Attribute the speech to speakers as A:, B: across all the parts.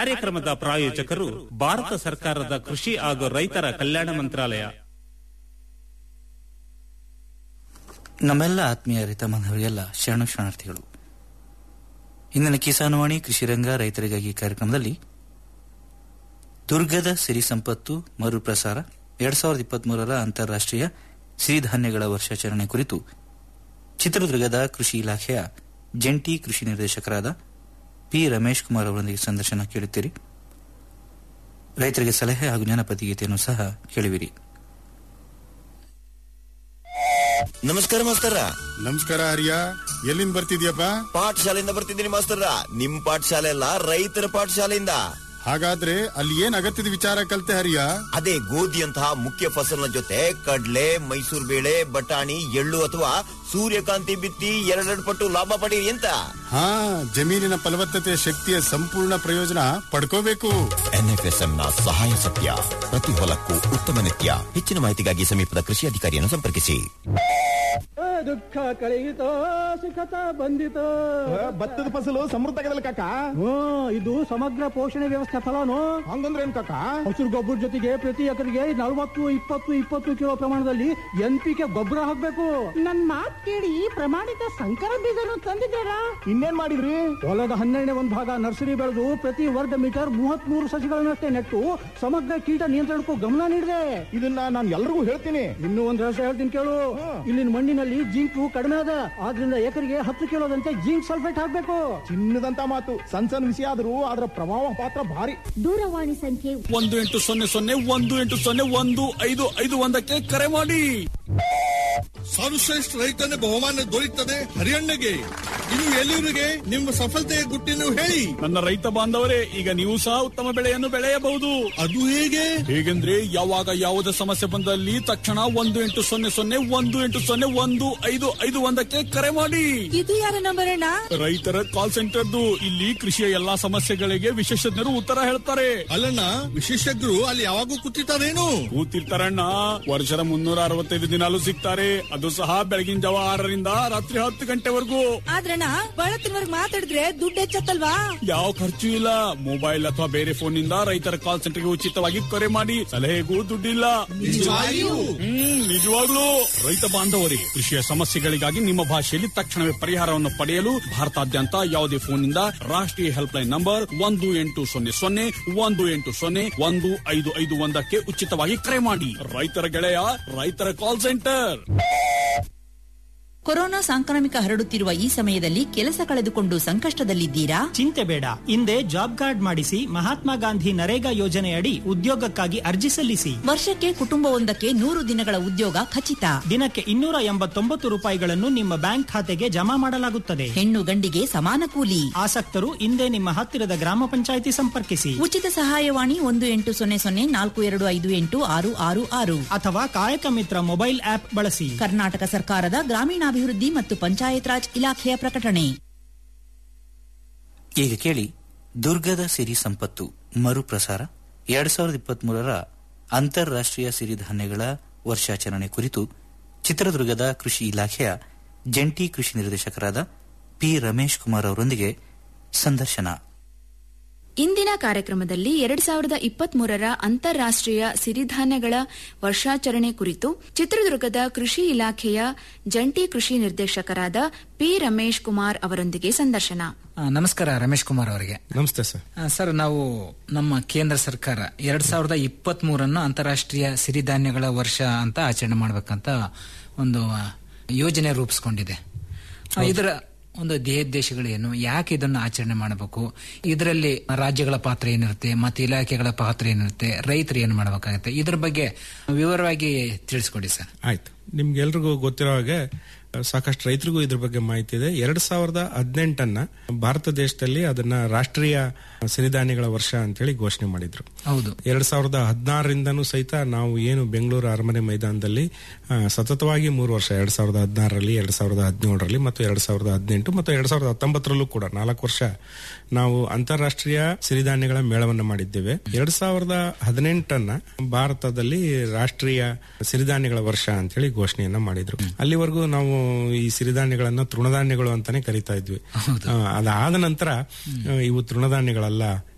A: ಕಾರ್ಯಕ್ರಮದ ಪ್ರಾಯೋಜಕರು ಭಾರತ ಸರ್ಕಾರದ ಕೃಷಿ ಹಾಗೂ ರೈತರ ಕಲ್ಯಾಣ ಮಂತ್ರಾಲಯ
B: ನಮ್ಮೆಲ್ಲ ಆತ್ಮೀಯ ರೈತ ಬಾಂಧವರಿಗೆಲ್ಲ ಶರಣು ಶರಣಾರ್ಥಿಗಳು ಇಂದಿನ ಕಿಸಾನ್ವಾಣಿ ಕೃಷಿರಂಗ ರೈತರಿಗಾಗಿ ಕಾರ್ಯಕ್ರಮದಲ್ಲಿ ದುರ್ಗದ ಸಿರಿ ಸಂಪತ್ತು ಮರುಪ್ರಸಾರ ಎರಡ್ ಸಾವಿರದ ಇಪ್ಪತ್ಮೂರರ ಅಂತಾರಾಷ್ಟೀಯ ಸಿರಿಧಾನ್ಯಗಳ ವರ್ಷಾಚರಣೆ ಕುರಿತು ಚಿತ್ರದುರ್ಗದ ಕೃಷಿ ಇಲಾಖೆಯ ಜಂಟಿ ಕೃಷಿ ನಿರ್ದೇಶಕರಾದ ಪಿ ರಮೇಶ್ ಕುಮಾರ್ ಅವರೊಂದಿಗೆ ಸಂದರ್ಶನ ಕೇಳುತ್ತೀರಿ ರೈತರಿಗೆ ಸಲಹೆ ಹಾಗೂ ಜ್ಞಾನಪತಿ ಗೀತೆಯನ್ನು ಸಹ ಕೇಳುವಿರಿ
C: ನಮಸ್ಕಾರ ಮಾಸ್ತರ
D: ನಮಸ್ಕಾರ ಹರಿಯ ಎಲ್ಲಿಂದ ಬರ್ತಿದ್ಯಪ್ಪ
C: ಪಾಠಶಾಲೆಯಿಂದ ಬರ್ತಿದ್ದೀನಿ ಮಾಸ್ತರ ನಿಮ್ ಪಾಠಶಾಲೆ ಅಲ್ಲ ರೈತರ ಪಾಠಶಾಲೆಯಿಂದ
D: ಹಾಗಾದ್ರೆ ಅಲ್ಲಿ ಏನ್ ಅಗತ್ಯದ ವಿಚಾರ ಕಲ್ತೆ ಹರಿಯ
C: ಅದೇ ಗೋಧಿಯಂತಹ ಮುಖ್ಯ ಫಸಲಿನ ಜೊತೆ ಕಡ್ಲೆ ಮೈಸೂರು ಬೇಳೆ ಬಟಾಣಿ ಎಳ್ಳು ಅಥವಾ ಸೂರ್ಯಕಾಂತಿ ಬಿತ್ತಿ ಎರಡೆರಡು ಪಟ್ಟು ಲಾಭ ಪಡೀರಿ ಅಂತ
D: ಹಾ ಜಮೀನಿನ ಫಲವತ್ತತೆ ಶಕ್ತಿಯ ಸಂಪೂರ್ಣ ಪ್ರಯೋಜನ ಪಡ್ಕೋಬೇಕು
C: ಎನ್ಎಫ್ಎಸ್ಎಂ ನ ಸಹಾಯ ಸತ್ಯ ಪ್ರತಿ ಹೊಲಕ್ಕೂ ಉತ್ತಮ ನಿತ್ಯ ಹೆಚ್ಚಿನ ಮಾಹಿತಿಗಾಗಿ ಸಮೀಪದ ಕೃಷಿ ಅಧಿಕಾರಿಯನ್ನು ಸಂಪರ್ಕಿಸಿ
E: ದುಃಖ ಕಳೆಯಿತೋ ಸುಖತ ಬಂದಿತೋ
F: ಭತ್ತದ ಫಸಲು ಸಮೃದ್ಧ ಆಗದಲ್ಲ ಕಾಕ
E: ಹ್ಮ್ ಇದು ಸಮಗ್ರ ಪೋಷಣೆ ವ್ಯವಸ್ಥೆ ಫಲನು
F: ಹಂಗಂದ್ರೆ ಏನ್ ಕಾಕ
E: ಹಸಿರು ಗೊಬ್ಬರ ಜೊತೆಗೆ ಪ್ರತಿ ಎಕರೆಗೆ ನಲವತ್ತು ಇಪ್ಪತ್ತು ಇಪ್ಪತ್ತು ಕಿಲೋ ಪ್ರಮಾಣದಲ್ಲಿ ಎನ್ ಪಿ ಕೆ ಗೊಬ್ಬರ ಹಾಕ್ಬೇಕು
G: ನನ್ ಮಾತ್ ಕೇಳಿ ಪ್ರಮಾಣಿತ ಸಂಕರ ಬೀಜನು ತಂದಿದ್ದೀರಾ
F: ಇನ್ನೇನ್ ಮಾಡಿದ್ರಿ
E: ಹೊಲದ ಹನ್ನೆರಡನೇ ಒಂದು ಭಾಗ ನರ್ಸರಿ ಬೆಳೆದು ಪ್ರತಿ ವರ್ಗ ಮೀಟರ್ ಮೂವತ್ತ್ ಮೂರು ಸಸಿಗಳನ್ನಷ್ಟೇ ನೆಟ್ಟು ಸಮಗ್ರ ಕೀಟ ನಿಯಂತ್ರಣಕ್ಕೂ ಗಮನ ನೀಡಿದೆ
F: ಇದನ್ನ ನಾನು ಎಲ್ರಿಗೂ ಹೇಳ್ತೀನಿ
E: ಇನ್ನೂ ಒಂದ್ ರಹಸ್ಯ ಹೇಳ್ತೀನಿ ಕೇಳು ಇಲ್ಲಿನ ಮಣ್ಣಿನಲ್ಲಿ ಜಿಂಕು ಕಡಿಮೆ ಅದ ಆದ್ರಿಂದ ಎಕರೆಗೆ ಹತ್ತು ಕಿಲೋದಂತೆ ಜಿಂಕ್ ಸಲ್ಫೇಟ್ ಹಾಕ್ಬೇಕು
F: ಚಿನ್ನದಂತ ಮಾತು ಸಣ್ಣ ಸಣ್ಣ ವಿಷಯ ಆದ್ರೂ ಅದರ ಪ್ರಭಾವ ಪಾತ್ರ ಭಾರಿ
G: ದೂರವಾಣಿ ಸಂಖ್ಯೆ
H: ಒಂದು ಎಂಟು ಸೊನ್ನೆ ಸೊನ್ನೆ ಒಂದು ಎಂಟು ಸೊನ್ನೆ ಒಂದು ಐದು ಐದು ಒಂದಕ್ಕೆ ಕರೆ ಮಾಡಿ
I: ಸರ್ವಶ್ರೇಷ್ಠ ರೈತನ ಬಹುಮಾನ ದೊರೆಯುತ್ತದೆ ಹರಿಯಣ್ಣಗೆ ಇದು ಎಲ್ಲಿವರಿಗೆ ನಿಮ್ಮ ಸಫಲತೆಯ ಗುಟ್ಟಿನ ಹೇಳಿ
H: ನನ್ನ ರೈತ ಬಾಂಧವರೇ ಈಗ ನೀವು ಸಹ ಉತ್ತಮ ಬೆಳೆಯನ್ನು ಬೆಳೆಯಬಹುದು
I: ಅದು ಹೇಗೆ
H: ಹೇಗೆಂದ್ರೆ ಯಾವಾಗ ಯಾವುದೇ ಸಮಸ್ಯೆ ಬಂದಲ್ಲಿ ತಕ್ಷಣ ಒಂದು ಎಂಟು ಸೊನ್ನೆ ಸೊನ್ನೆ ಒಂದು ಎಂಟು ಸೊನ್ನೆ ಒಂದು ಐದು ಐದು ಒಂದಕ್ಕೆ ಕರೆ ಮಾಡಿ
G: ಇದು ಯಾರ ನಂಬರ್ ಅಣ್ಣ
H: ರೈತರ ಕಾಲ್ ಸೆಂಟರ್ದು ಇಲ್ಲಿ ಕೃಷಿಯ ಎಲ್ಲಾ ಸಮಸ್ಯೆಗಳಿಗೆ ವಿಶೇಷಜ್ಞರು ಉತ್ತರ ಹೇಳ್ತಾರೆ
I: ಅಲ್ಲಣ್ಣ ವಿಶೇಷಜ್ಞರು ಅಲ್ಲಿ ಯಾವಾಗೂ ಕೂತಿರ್ತಾರೇನು
H: ಕೂತಿರ್ತಾರಣ್ಣ ವರ್ಷದ ಮುನ್ನೂರ ಅರವತ್ತೈದು ದಿನಾಲು ಸಿಗ್ತಾರೆ ಅದು ಸಹ ಬೆಳಗಿನ ಜಾವ ಆರರಿಂದ ರಾತ್ರಿ ಹತ್ತು ಗಂಟೆವರೆಗೂ
G: ಆದ್ರಣ್ಣ ಬಳತ್ತಿನವರ್ಗ್ ಮಾತಾಡಿದ್ರೆ ದುಡ್ಡು ಹೆಚ್ಚತ್ತಲ್ವಾ
H: ಯಾವ ಖರ್ಚು ಇಲ್ಲ ಮೊಬೈಲ್ ಅಥವಾ ಬೇರೆ ಫೋನ್ ನಿಂದ ರೈತರ ಕಾಲ್ ಸೆಂಟರ್ಗೆ ಉಚಿತವಾಗಿ ಕರೆ ಮಾಡಿ ಸಲಹೆಗೂ ದುಡ್ಡಿಲ್ಲ ಹ್ಮ್ ನಿಜವಾಗ್ಲೂ ರೈತ ಬಾಂಧವರಿಗೆ ಕೃಷಿಯ ಸಮಸ್ಯೆಗಳಿಗಾಗಿ ನಿಮ್ಮ ಭಾಷೆಯಲ್ಲಿ ತಕ್ಷಣವೇ ಪರಿಹಾರವನ್ನು ಪಡೆಯಲು ಭಾರತಾದ್ಯಂತ ಯಾವುದೇ ಫೋನ್ನಿಂದ ರಾಷ್ಟ್ರೀಯ ಹೆಲ್ಪ್ ಲೈನ್ ನಂಬರ್ ಒಂದು ಎಂಟು ಸೊನ್ನೆ ಸೊನ್ನೆ ಒಂದು ಎಂಟು ಸೊನ್ನೆ ಒಂದು ಐದು ಐದು ಒಂದಕ್ಕೆ ಉಚಿತವಾಗಿ ಕರೆ ಮಾಡಿ ರೈತರ ಗೆಳೆಯ ರೈತರ ಕಾಲ್ ಸೆಂಟರ್
J: ಕೊರೋನಾ ಸಾಂಕ್ರಾಮಿಕ ಹರಡುತ್ತಿರುವ ಈ ಸಮಯದಲ್ಲಿ ಕೆಲಸ ಕಳೆದುಕೊಂಡು ಸಂಕಷ್ಟದಲ್ಲಿದ್ದೀರಾ
K: ಚಿಂತೆ ಬೇಡ ಹಿಂದೆ ಜಾಬ್ ಕಾರ್ಡ್ ಮಾಡಿಸಿ ಮಹಾತ್ಮ ಗಾಂಧಿ ನರೇಗಾ ಯೋಜನೆಯಡಿ ಉದ್ಯೋಗಕ್ಕಾಗಿ ಅರ್ಜಿ ಸಲ್ಲಿಸಿ
J: ವರ್ಷಕ್ಕೆ ಕುಟುಂಬವೊಂದಕ್ಕೆ ನೂರು ದಿನಗಳ ಉದ್ಯೋಗ ಖಚಿತ
K: ದಿನಕ್ಕೆ ಇನ್ನೂರ ಎಂಬತ್ತೊಂಬತ್ತು ರೂಪಾಯಿಗಳನ್ನು ನಿಮ್ಮ ಬ್ಯಾಂಕ್ ಖಾತೆಗೆ ಜಮಾ ಮಾಡಲಾಗುತ್ತದೆ
J: ಹೆಣ್ಣು ಗಂಡಿಗೆ ಸಮಾನ ಕೂಲಿ
K: ಆಸಕ್ತರು ಹಿಂದೆ ನಿಮ್ಮ ಹತ್ತಿರದ ಗ್ರಾಮ ಪಂಚಾಯಿತಿ ಸಂಪರ್ಕಿಸಿ
J: ಉಚಿತ ಸಹಾಯವಾಣಿ ಒಂದು ಎಂಟು ಸೊನ್ನೆ ಸೊನ್ನೆ ನಾಲ್ಕು ಎರಡು ಐದು ಎಂಟು ಆರು ಆರು ಆರು
K: ಅಥವಾ ಕಾಯಕ ಮಿತ್ರ ಮೊಬೈಲ್ ಆಪ್ ಬಳಸಿ
J: ಕರ್ನಾಟಕ ಸರ್ಕಾರದ ಗ್ರಾಮೀಣಾಭಿವೃದ್ಧಿ ಮತ್ತು ಪಂಚಾಯತ್ ರಾಜ್ ಇಲಾಖೆಯ ಪ್ರಕಟಣೆ
B: ಈಗ ಕೇಳಿ ದುರ್ಗದ ಸಿರಿ ಸಂಪತ್ತು ಮರುಪ್ರಸಾರ ಎರಡ್ ಸಾವಿರದ ಇಪ್ಪತ್ಮೂರರ ಅಂತಾರಾಷ್ಟೀಯ ಸಿರಿಧಾನ್ಯಗಳ ವರ್ಷಾಚರಣೆ ಕುರಿತು ಚಿತ್ರದುರ್ಗದ ಕೃಷಿ ಇಲಾಖೆಯ ಜಂಟಿ ಕೃಷಿ ನಿರ್ದೇಶಕರಾದ ಪಿ ರಮೇಶ್ ಕುಮಾರ್ ಅವರೊಂದಿಗೆ ಸಂದರ್ಶನ
L: ಇಂದಿನ ಕಾರ್ಯಕ್ರಮದಲ್ಲಿ ಎರಡ್ ಸಾವಿರದ ಇಪ್ಪತ್ಮೂರರ ಅಂತಾರಾಷ್ಟೀಯ ಸಿರಿಧಾನ್ಯಗಳ ವರ್ಷಾಚರಣೆ ಕುರಿತು ಚಿತ್ರದುರ್ಗದ ಕೃಷಿ ಇಲಾಖೆಯ ಜಂಟಿ ಕೃಷಿ ನಿರ್ದೇಶಕರಾದ ಪಿ ರಮೇಶ್ ಕುಮಾರ್ ಅವರೊಂದಿಗೆ ಸಂದರ್ಶನ
M: ಆ, ನಮಸ್ಕಾರ ರಮೇಶ್ ಕುಮಾರ್ ಅವರಿಗೆ
D: ನಮಸ್ತೆ ಸರ್
M: ಆ, ಸರ್ ನಾವು ನಮ್ಮ ಕೇಂದ್ರ ಸರ್ಕಾರ ಎರಡ್ ಸಾವಿರದ ಇಪ್ಪತ್ತ್ ಮೂರನ್ನು ಅಂತಾರಾಷ್ಟ್ರೀಯ ಸಿರಿಧಾನ್ಯಗಳ ವರ್ಷ ಅಂತ ಆಚರಣೆ ಮಾಡಬೇಕಂತ ಒಂದು ಆ, ಯೋಜನೆ ರೂಪಿಸ್ಕೊಂಡಿದೆ ಆ, ಇದರ ಒಂದು ಧ್ಯೇಯೋದ್ದೇಶಗಳೇನು ಯಾಕೆ ಇದನ್ನು ಆಚರಣೆ ಮಾಡಬೇಕು ಇದರಲ್ಲಿ ರಾಜ್ಯಗಳ ಪಾತ್ರ ಏನಿರುತ್ತೆ ಮತ್ತೆ ಇಲಾಖೆಗಳ ಪಾತ್ರ ಏನಿರುತ್ತೆ ರೈತರು ಏನು ಮಾಡಬೇಕಾಗುತ್ತೆ ಇದ್ರ ಬಗ್ಗೆ ವಿವರವಾಗಿ ತಿಳಿಸ್ಕೊಡಿ ಸರ್
N: ಆಯ್ತು ನಿಮ್ಗೆಲ್ರಿಗೂ ಗೊತ್ತಿರೋ ಹಾಗೆ ಸಾಕಷ್ಟು ರೈತರಿಗೂ ಇದ್ರ ಬಗ್ಗೆ ಮಾಹಿತಿ ಇದೆ ಎರಡ್ ಸಾವಿರದ ಹದಿನೆಂಟನ್ನ ಭಾರತ ದೇಶದಲ್ಲಿ ಅದನ್ನ ರಾಷ್ಟ್ರೀಯ ಸಿರಿಧಾನ್ಯಗಳ ವರ್ಷ ಅಂತೇಳಿ ಘೋಷಣೆ ಮಾಡಿದ್ರು
M: ಹೌದು
N: ಎರಡ್ ಸಾವಿರದ ಹದಿನಾರರಿಂದನೂ ಸಹಿತ ನಾವು ಏನು ಬೆಂಗಳೂರು ಅರಮನೆ ಮೈದಾನದಲ್ಲಿ ಆ, ಸತತವಾಗಿ ಮೂರು ವರ್ಷ ಎರಡ್ ಸಾವಿರದ ಹದಿನಾರರಲ್ಲಿ ಎರಡ್ ಸಾವಿರದ ಹದಿನೇಳರಲ್ಲಿ ಮತ್ತು ಎರಡ್ ಸಾವಿರದ ಹದಿನೆಂಟು ಮತ್ತು ಎರಡ್ ಸಾವಿರದ ಹತ್ತೊಂಬತ್ತರಲ್ಲೂ ಕೂಡ ನಾಲ್ಕು ವರ್ಷ ನಾವು ಅಂತಾರಾಷ್ಟ್ರೀಯ ಸಿರಿಧಾನ್ಯಗಳ ಮೇಳವನ್ನು ಮಾಡಿದ್ದೇವೆ ಎರಡ್ ಸಾವಿರದ ಹದಿನೆಂಟನ್ನ ಭಾರತದಲ್ಲಿ ರಾಷ್ಟ್ರೀಯ ಸಿರಿಧಾನ್ಯಗಳ ವರ್ಷ ಅಂತೇಳಿ ಘೋಷಣೆಯನ್ನ ಮಾಡಿದ್ರು ಅಲ್ಲಿವರೆಗೂ ನಾವು ಈ ಸಿರಿಧಾನ್ಯಗಳನ್ನ ತೃಣಧಾನ್ಯಗಳು ಅಂತಾನೆ ಕರಿತಾ ಇದ್ವಿ ಆ, ಅದಾದ ನಂತರ ಆ, ಇವು ತೃಣಧಾನ್ಯಗಳಲ್ಲ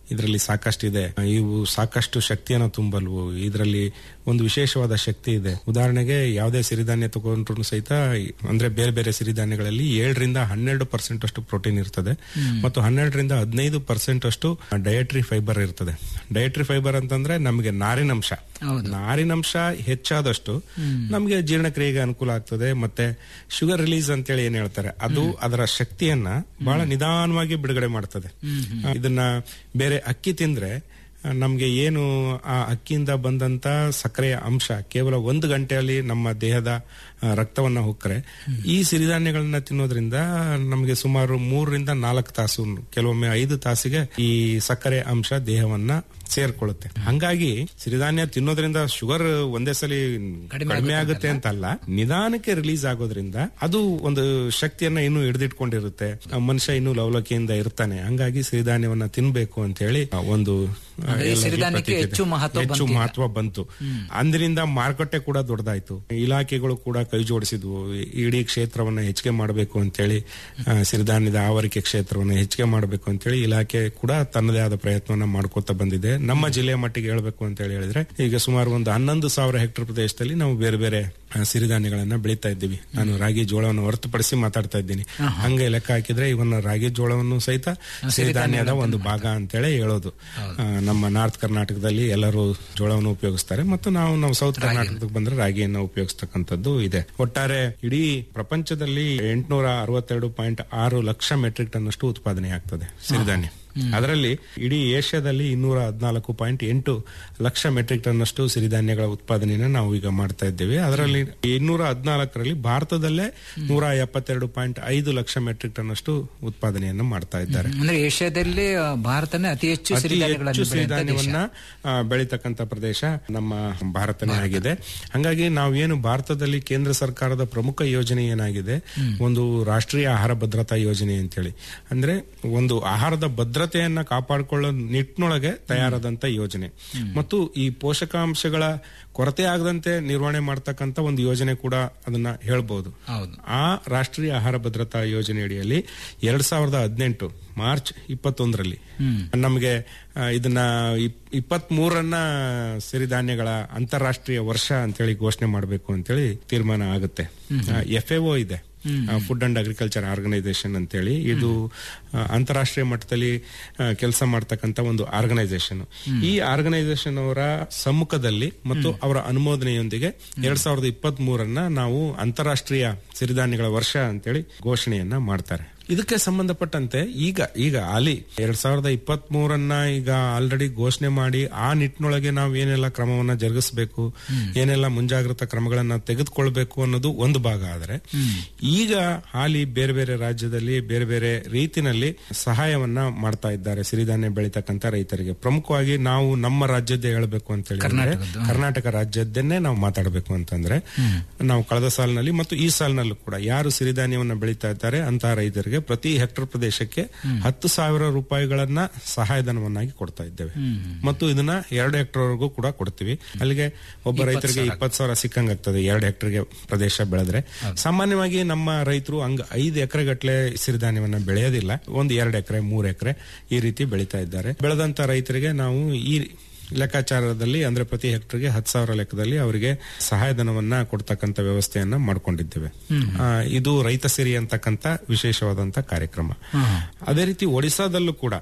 N: ಇದರಲ್ಲಿ ಸಾಕಷ್ಟಿದೆ ಇವು ಸಾಕಷ್ಟು ಶಕ್ತಿಯನ್ನು ತುಂಬಲ್ವು ಇದರಲ್ಲಿ ಒಂದು ವಿಶೇಷವಾದ ಶಕ್ತಿ ಇದೆ ಉದಾಹರಣೆಗೆ ಯಾವುದೇ ಸಿರಿಧಾನ್ಯ ತಗೊಂಡ್ರು ಸಹಿತ ಅಂದ್ರೆ ಬೇರೆ ಬೇರೆ ಸಿರಿಧಾನ್ಯಗಳಲ್ಲಿ ಏಳರಿಂದ ಹನ್ನೆರಡು ಪರ್ಸೆಂಟ್ ಅಷ್ಟು ಪ್ರೋಟೀನ್ ಇರ್ತದೆ ಮತ್ತು ಹನ್ನೆರಡರಿಂದ ಹದಿನೈದು ಪರ್ಸೆಂಟ್ ಅಷ್ಟು ಡಯಟ್ರಿ ಫೈಬರ್ ಇರ್ತದೆ ಡಯಟ್ರಿ ಫೈಬರ್ ಅಂತಂದ್ರೆ ನಮಗೆ ನಾರಿನಂಶ ನಾರಿನಂಶ ಹೆಚ್ಚಾದಷ್ಟು ನಮಗೆ ಜೀರ್ಣಕ್ರಿಯೆಗೆ ಅನುಕೂಲ ಆಗ್ತದೆ ಮತ್ತೆ ಶುಗರ್ ರಿಲೀಸ್ ಅಂತೇಳಿ ಏನ್ ಹೇಳ್ತಾರೆ ಅದು ಅದರ ಶಕ್ತಿಯನ್ನ ಬಹಳ ನಿಧಾನವಾಗಿ ಬಿಡುಗಡೆ ಮಾಡ್ತದೆ ಇದನ್ನ ಬೇರೆ ಅಕ್ಕಿ ತಿಂದ್ರೆ ನಮ್ಗೆ ಏನು ಆ ಅಕ್ಕಿಯಿಂದ ಬಂದಂತ ಸಕ್ಕರೆಯ ಅಂಶ ಕೇವಲ ಒಂದು ಗಂಟೆಯಲ್ಲಿ ನಮ್ಮ ದೇಹದ ಆ, ರಕ್ತವನ್ನ ಹೊಕ್ಕರೆ ಈ ಸಿರಿಧಾನ್ಯಗಳನ್ನ ತಿನ್ನೋದ್ರಿಂದ ನಮಗೆ ಸುಮಾರು ಮೂರರಿಂದ ನಾಲ್ಕು ತಾಸು ಕೆಲವೊಮ್ಮೆ ಐದು ತಾಸಿಗೆ ಈ ಸಕ್ಕರೆ ಅಂಶ ದೇಹವನ್ನ ಸೇರ್ಕೊಳ್ಳುತ್ತೆ ಹಂಗಾಗಿ ಸಿರಿಧಾನ್ಯ ತಿನ್ನೋದ್ರಿಂದ ಶುಗರ್ ಒಂದೇ ಸಲ ಕಡಿಮೆ ಆಗುತ್ತೆ ಅಂತಲ್ಲ ನಿಧಾನಕ್ಕೆ ರಿಲೀಸ್ ಆಗೋದ್ರಿಂದ ಅದು ಒಂದು ಶಕ್ತಿಯನ್ನ ಇನ್ನೂ ಹಿಡಿದಿಟ್ಕೊಂಡಿರುತ್ತೆ ಆ ಮನುಷ್ಯ ಇನ್ನೂ ಲವಲಕಿಯಿಂದ ಇರ್ತಾನೆ ಹಂಗಾಗಿ ಸಿರಿಧಾನ್ಯವನ್ನ ತಿನ್ಬೇಕು ಅಂತ ಹೇಳಿ ಆ, ಒಂದು ಆ,
M: ಅಂದ್ರೆ ಈ
N: ಎಲ್ಲರಿಗೂ
M: ಸಿರಿಧಾನ್ಯಕ್ಕೆ
N: ಪ್ರತೀತಿ ಇದೆ.
M: ಹೆಚ್ಚು ಮಹತ್ವ
N: ಹೆಚ್ಚು
M: ಬಂತಿದೆ.
N: ಮಹತ್ವ ಬಂತು ಅಂದಿನಿಂದ ಮಾರುಕಟ್ಟೆ ಕೂಡ ದೊಡ್ಡದಾಯ್ತು ಇಲಾಖೆಗಳು ಕೂಡ ಕೈ ಜೋಡಿಸಿದ್ವು ಇಡೀ ಕ್ಷೇತ್ರವನ್ನ ಹೆಚ್ಚಿಗೆ ಮಾಡಬೇಕು ಅಂತೇಳಿ ಆ, ಸಿರಿಧಾನ್ಯದ ಆವರಿಕೆ ಕ್ಷೇತ್ರವನ್ನ ಹೆಚ್ಚಿಗೆ ಮಾಡಬೇಕು ಅಂತೇಳಿ ಇಲಾಖೆ ಕೂಡ ತನ್ನದೇ ಆದ ಪ್ರಯತ್ನವನ್ನ ಮಾಡ್ಕೋತಾ ಬಂದಿದೆ ನಮ್ಮ ಜಿಲ್ಲೆಯ ಮಟ್ಟಿಗೆ ಹೇಳಬೇಕು ಅಂತ ಹೇಳಿ ಹೇಳಿದ್ರೆ ಈಗ ಸುಮಾರು ಒಂದು ಹನ್ನೊಂದು ಸಾವಿರ ಹೆಕ್ಟೇರ್ ಪ್ರದೇಶದಲ್ಲಿ ನಾವು ಬೇರೆ ಬೇರೆ ಆ, ಸಿರಿಧಾನ್ಯಗಳನ್ನ ಬೆಳೀತಾ ಇದ್ದೀವಿ ನಾನು ರಾಗಿ ಜೋಳವನ್ನು ಹೊರತುಪಡಿಸಿ ಮಾತಾಡ್ತಾ ಇದ್ದೀನಿ ಹಂಗೆ ಲೆಕ್ಕ ಹಾಕಿದ್ರೆ ಇವನ್ನ ರಾಗಿ ಜೋಳವನ್ನು ಸಹಿತ ಸಿರಿಧಾನ್ಯದ ಒಂದು ಭಾಗ ಅಂತೇಳಿ ಹೇಳೋದು ಆ, ನಮ್ಮ ನಾರ್ತ್ ಕರ್ನಾಟಕದಲ್ಲಿ ಎಲ್ಲರೂ ಜೋಳವನ್ನು ಉಪಯೋಗಿಸ್ತಾರೆ ಮತ್ತು ನಾವು ನಾವು ಸೌತ್ ಕರ್ನಾಟಕಕ್ಕೆ ಬಂದ್ರೆ ರಾಗಿಯನ್ನು ಉಪಯೋಗಿಸ್ತಕ್ಕಂಥದ್ದು ಇದೆ ಒಟ್ಟಾರೆ ಇಡೀ ಪ್ರಪಂಚದಲ್ಲಿ ಎಂಟುನೂರ ಅರವತ್ತೆರಡು ಪಾಯಿಂಟ್ ಆರು ಲಕ್ಷ ಮೆಟ್ರಿಕ್ ಟನ್ ಅಷ್ಟು ಉತ್ಪಾದನೆ ಆಗ್ತದೆ ಸಿರಿಧಾನ್ಯ ಅದರಲ್ಲಿ ಇಡೀ ಏಷ್ಯಾದಲ್ಲಿ ಇನ್ನೂರ ಹದಿನಾಲ್ಕು ಪಾಯಿಂಟ್ ಎಂಟು ಲಕ್ಷ ಮೆಟ್ರಿಕ್ ಟನ್ ಅಷ್ಟು ಸಿರಿಧಾನ್ಯಗಳ ಉತ್ಪಾದನೆಯನ್ನು ನಾವು ಈಗ ಮಾಡ್ತಾ ಇದ್ದೇವೆ ಅದರಲ್ಲಿ ಇನ್ನೂರ ಹದಿನಾಲ್ಕರಲ್ಲಿ ಭಾರತದಲ್ಲೇ ನೂರ ಎಪ್ಪತ್ತೆರಡು ಪಾಯಿಂಟ್ ಐದು ಲಕ್ಷ ಮೆಟ್ರಿಕ್ ಟನ್ ಅಷ್ಟು ಉತ್ಪಾದನೆಯನ್ನು ಮಾಡ್ತಾ ಇದ್ದಾರೆ
M: ಅಂದ್ರೆ ಏಷ್ಯಾದಲ್ಲಿ ಆ, ಭಾರತನೇ ಅತಿ ಹೆಚ್ಚು
N: ಅತಿ
M: ಸಿರಿಧಾನ್ಯಗಳನ್ನು
N: ಹೆಚ್ಚು
M: ಬೆಳೆಯುವಂತ ದೇಶ.
N: ಸಿರಿಧಾನ್ಯವನ್ನ ಆ, ಬೆಳೀತಕ್ಕಂತ ಪ್ರದೇಶ ನಮ್ಮ ಭಾರತನೇ ಆಗಿದೆ ಹಂಗಾಗಿ ನಾವೇನು ಭಾರತದಲ್ಲಿ ಕೇಂದ್ರ ಸರ್ಕಾರದ ಪ್ರಮುಖ ಯೋಜನೆ ಏನಾಗಿದೆ ಒಂದು ರಾಷ್ಟ್ರೀಯ ಆಹಾರ ಭದ್ರತಾ ಯೋಜನೆ ಅಂತೇಳಿ ಅಂದ್ರೆ ಒಂದು ಆಹಾರದ ಭದ್ರತೆಯನ್ನ ಕಾಪಾಡಿಕೊಳ್ಳೋ ನಿಟ್ಟಿನೊಳಗೆ ತಯಾರಾದಂತ ಯೋಜನೆ ಮತ್ತು ಈ ಪೋಷಕಾಂಶಗಳ ಕೊರತೆ ಆಗದಂತೆ ನಿರ್ವಹಣೆ ಮಾಡ್ತಕ್ಕಂತ ಒಂದು ಯೋಜನೆ ಕೂಡ ಅದನ್ನ ಹೇಳ್ಬಹುದು ಆ ರಾಷ್ಟ್ರೀಯ ಆಹಾರ ಭದ್ರತಾ ಯೋಜನೆ ಅಡಿಯಲ್ಲಿ ಎರಡ್ ಸಾವಿರದ ಹದಿನೆಂಟು ಮಾರ್ಚ್ ಇಪ್ಪತ್ತೊಂದರಲ್ಲಿ ನಮಗೆ ಆ, ಇದನ್ನ ಇಪ್ಪತ್ತ್ ಮೂರನ್ನ ಸಿರಿಧಾನ್ಯಗಳ ಅಂತಾರಾಷ್ಟ್ರೀಯ ವರ್ಷ ಅಂತೇಳಿ ಘೋಷಣೆ ಮಾಡಬೇಕು ಅಂತೇಳಿ ತೀರ್ಮಾನ ಆಗುತ್ತೆ ಎಫ್ ಇದೆ ಫುಡ್ ಅಂಡ್ ಅಗ್ರಿಕಲ್ಚರ್ ಆರ್ಗನೈಸೇಷನ್ ಅಂತೇಳಿ ಇದು ಆ, ಅಂತಾರಾಷ್ಟ್ರೀಯ ಮಟ್ಟದಲ್ಲಿ ಕೆಲಸ ಮಾಡ್ತಕ್ಕಂತ ಒಂದು ಆರ್ಗನೈಸೇಷನ್ ಈ ಆರ್ಗನೈಸೇಷನ್ ಅವರ ಸಮ್ಮುಖದಲ್ಲಿ ಮತ್ತು ಅವರ ಅನುಮೋದನೆಯೊಂದಿಗೆ ಎರಡ್ ಸಾವಿರದ ಇಪ್ಪತ್ತ್ ಮೂರನ್ನ ನಾವು ಅಂತಾರಾಷ್ಟ್ರೀಯ ಸಿರಿಧಾನ್ಯಗಳ ವರ್ಷ ಅಂತೇಳಿ ಘೋಷಣೆಯನ್ನ ಮಾಡ್ತಾರೆ ಇದಕ್ಕೆ ಸಂಬಂಧಪಟ್ಟಂತೆ ಈಗ ಈಗ ಅಲ್ಲಿ ಎರಡ್ ಸಾವಿರದ ಇಪ್ಪತ್ತ್ ಮೂರನ್ನ ಈಗ ಆಲ್ರೆಡಿ ಘೋಷಣೆ ಮಾಡಿ ಆ ನಿಟ್ಟಿನೊಳಗೆ ನಾವು ಏನೆಲ್ಲ ಕ್ರಮವನ್ನ ಜರುಗಿಸಬೇಕು ಏನೆಲ್ಲ ಮುಂಜಾಗ್ರತಾ ಕ್ರಮಗಳನ್ನ ತೆಗೆದುಕೊಳ್ಬೇಕು ಅನ್ನೋದು ಒಂದು ಭಾಗ ಆದರೆ ಈಗ ಹಾಲಿ ಬೇರೆ ಬೇರೆ ರಾಜ್ಯದಲ್ಲಿ ಬೇರೆ ಬೇರೆ ರೀತಿನಲ್ಲಿ ಸಹಾಯವನ್ನ ಮಾಡ್ತಾ ಇದ್ದಾರೆ ಸಿರಿಧಾನ್ಯ ಬೆಳೀತಕ್ಕಂತ ರೈತರಿಗೆ ಪ್ರಮುಖವಾಗಿ ನಾವು ನಮ್ಮ ರಾಜ್ಯದ್ದೇ ಹೇಳಬೇಕು ಅಂತ ಹೇಳಿ
M: ಕರ್ನಾಟಕದ್ದು.
N: ಕರ್ನಾಟಕ ರಾಜ್ಯದ್ದನ್ನೇ ನಾವು ಮಾತಾಡಬೇಕು ಅಂತಂದ್ರೆ ನಾವು ಕಳೆದ ಸಾಲಿನಲ್ಲಿ ಮತ್ತು ಈ ಸಾಲಿನಲ್ಲೂ ಕೂಡ ಯಾರು ಸಿರಿಧಾನ್ಯವನ್ನ ಬೆಳೀತಾ ಇದ್ದಾರೆ ಅಂತಹ ರೈತರಿಗೆ ಪ್ರತಿ ಹೆಕ್ಟರ್ ಪ್ರದೇಶಕ್ಕೆ ಹತ್ತು ಸಾವಿರ ರೂಪಾಯಿಗಳನ್ನ ಸಹಾಯಧನವನ್ನಾಗಿ ಕೊಡ್ತಾ ಇದ್ದೇವೆ ಮತ್ತು ಇದನ್ನ ಎರಡು ಹೆಕ್ಟರ್ ವರೆಗೂ ಕೂಡ ಕೊಡ್ತೀವಿ ಅಲ್ಲಿಗೆ ಒಬ್ಬ ರೈತರಿಗೆ ಇಪ್ಪತ್ತು ಸಾವಿರ ಸಿಕ್ಕಂಗಾಗ್ತದೆ ಎರಡು ಹೆಕ್ಟರ್ಗೆ ಪ್ರದೇಶ ಬೆಳೆದ್ರೆ ಸಾಮಾನ್ಯವಾಗಿ ನಮ್ಮ ರೈತರು ಹಂಗ ಐದು ಎಕರೆ ಗಟ್ಟಲೆ ಸಿರಿಧಾನ್ಯವನ್ನ ಬೆಳೆಯೋದಿಲ್ಲ ಒಂದು ಎರಡು ಎಕರೆ ಮೂರು ಎಕರೆ ಈ ರೀತಿ ಬೆಳೀತಾ ಇದ್ದಾರೆ ಬೆಳೆದಂತ ರೈತರಿಗೆ ನಾವು ಈ ಲೆಕ್ಕಾಚಾರದಲ್ಲಿ ಅಂದ್ರೆ ಪ್ರತಿ ಹೆಕ್ಟರ್ಗೆ ಹತ್ತು ಸಾವಿರ ಲೆಕ್ಕದಲ್ಲಿ ಅವರಿಗೆ ಸಹಾಯಧನವನ್ನ ಕೊಡ್ತಕ್ಕಂತ ವ್ಯವಸ್ಥೆಯನ್ನ ಮಾಡ್ಕೊಂಡಿದ್ದೇವೆ ಆ, ಇದು ರೈತ ಸಿರಿ ಅಂತಕ್ಕಂತ ವಿಶೇಷವಾದಂತ ಕಾರ್ಯಕ್ರಮ ಅದೇ ರೀತಿ ಒಡಿಸಾದಲ್ಲೂ ಕೂಡ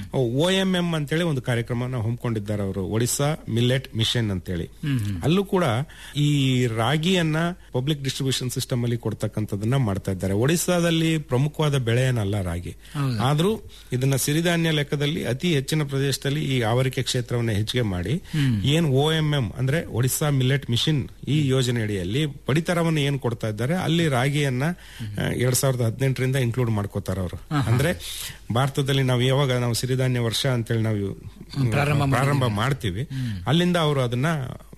N: ಒ ಎಂ ಎಂ ಅಂತೇಳಿ ಒಂದು ಕಾರ್ಯಕ್ರಮನ ಹಮ್ಮಿಕೊಂಡಿದ್ದಾರೆ ಅವರು ಒಡಿಸಾ ಮಿಲ್ಲೆಟ್ ಮಿಷನ್ ಅಂತೇಳಿ ಅಲ್ಲೂ ಕೂಡ ಈ ರಾಗಿಯನ್ನ ಪಬ್ಲಿಕ್ ಡಿಸ್ಟ್ರಿಬ್ಯೂಷನ್ ಸಿಸ್ಟಮ್ ಅಲ್ಲಿ ಕೊಡ್ತಕ್ಕಂಥದನ್ನ ಮಾಡ್ತಾ ಇದ್ದಾರೆ ಒಡಿಸಾದಲ್ಲಿ ಪ್ರಮುಖವಾದ ಬೆಳೆ ಏನಲ್ಲ ರಾಗಿ ಆದ್ರೂ ಇದನ್ನ ಸಿರಿಧಾನ್ಯ ಲೆಕ್ಕದಲ್ಲಿ ಅತಿ ಹೆಚ್ಚಿನ ಪ್ರದೇಶದಲ್ಲಿ ಈ ಆವರಿಕೆ ಕ್ಷೇತ್ರವನ್ನ ಹೆಚ್ಚಿಗೆ ಮಾಡಿ ಏನ್ ಒ ಎಂ ಎಂ ಅಂದ್ರೆ ಒಡಿಸಾ ಮಿಲ್ಲೆಟ್ ಮಿಷನ್ ಈ ಯೋಜನೆ ಅಡಿಯಲ್ಲಿ ಪಡಿತರವನ್ನು ಏನ್ ಕೊಡ್ತಾ ಇದ್ದಾರೆ ಅಲ್ಲಿ ರಾಗಿಯನ್ನ ಆ, ಎರಡ್ ಸಾವಿರದ ಹದಿನೆಂಟರಿಂದ ಇನ್ಕ್ಲೂಡ್ ಮಾಡ್ಕೋತಾರ ಅವರು ಅಂದ್ರೆ ಭಾರತದಲ್ಲಿ ನಾವು ಯಾವಾಗ ನಾವು ಸಿರಿಧಾನ್ಯ ವರ್ಷ ಅಂತೇಳಿ ನಾವು
M: ಪ್ರಾರಂಭ
N: ಪ್ರಾರಂಭ ಮಾಡ್ತೀವಿ ಅಲ್ಲಿಂದ ಅವರು ಅದನ್ನ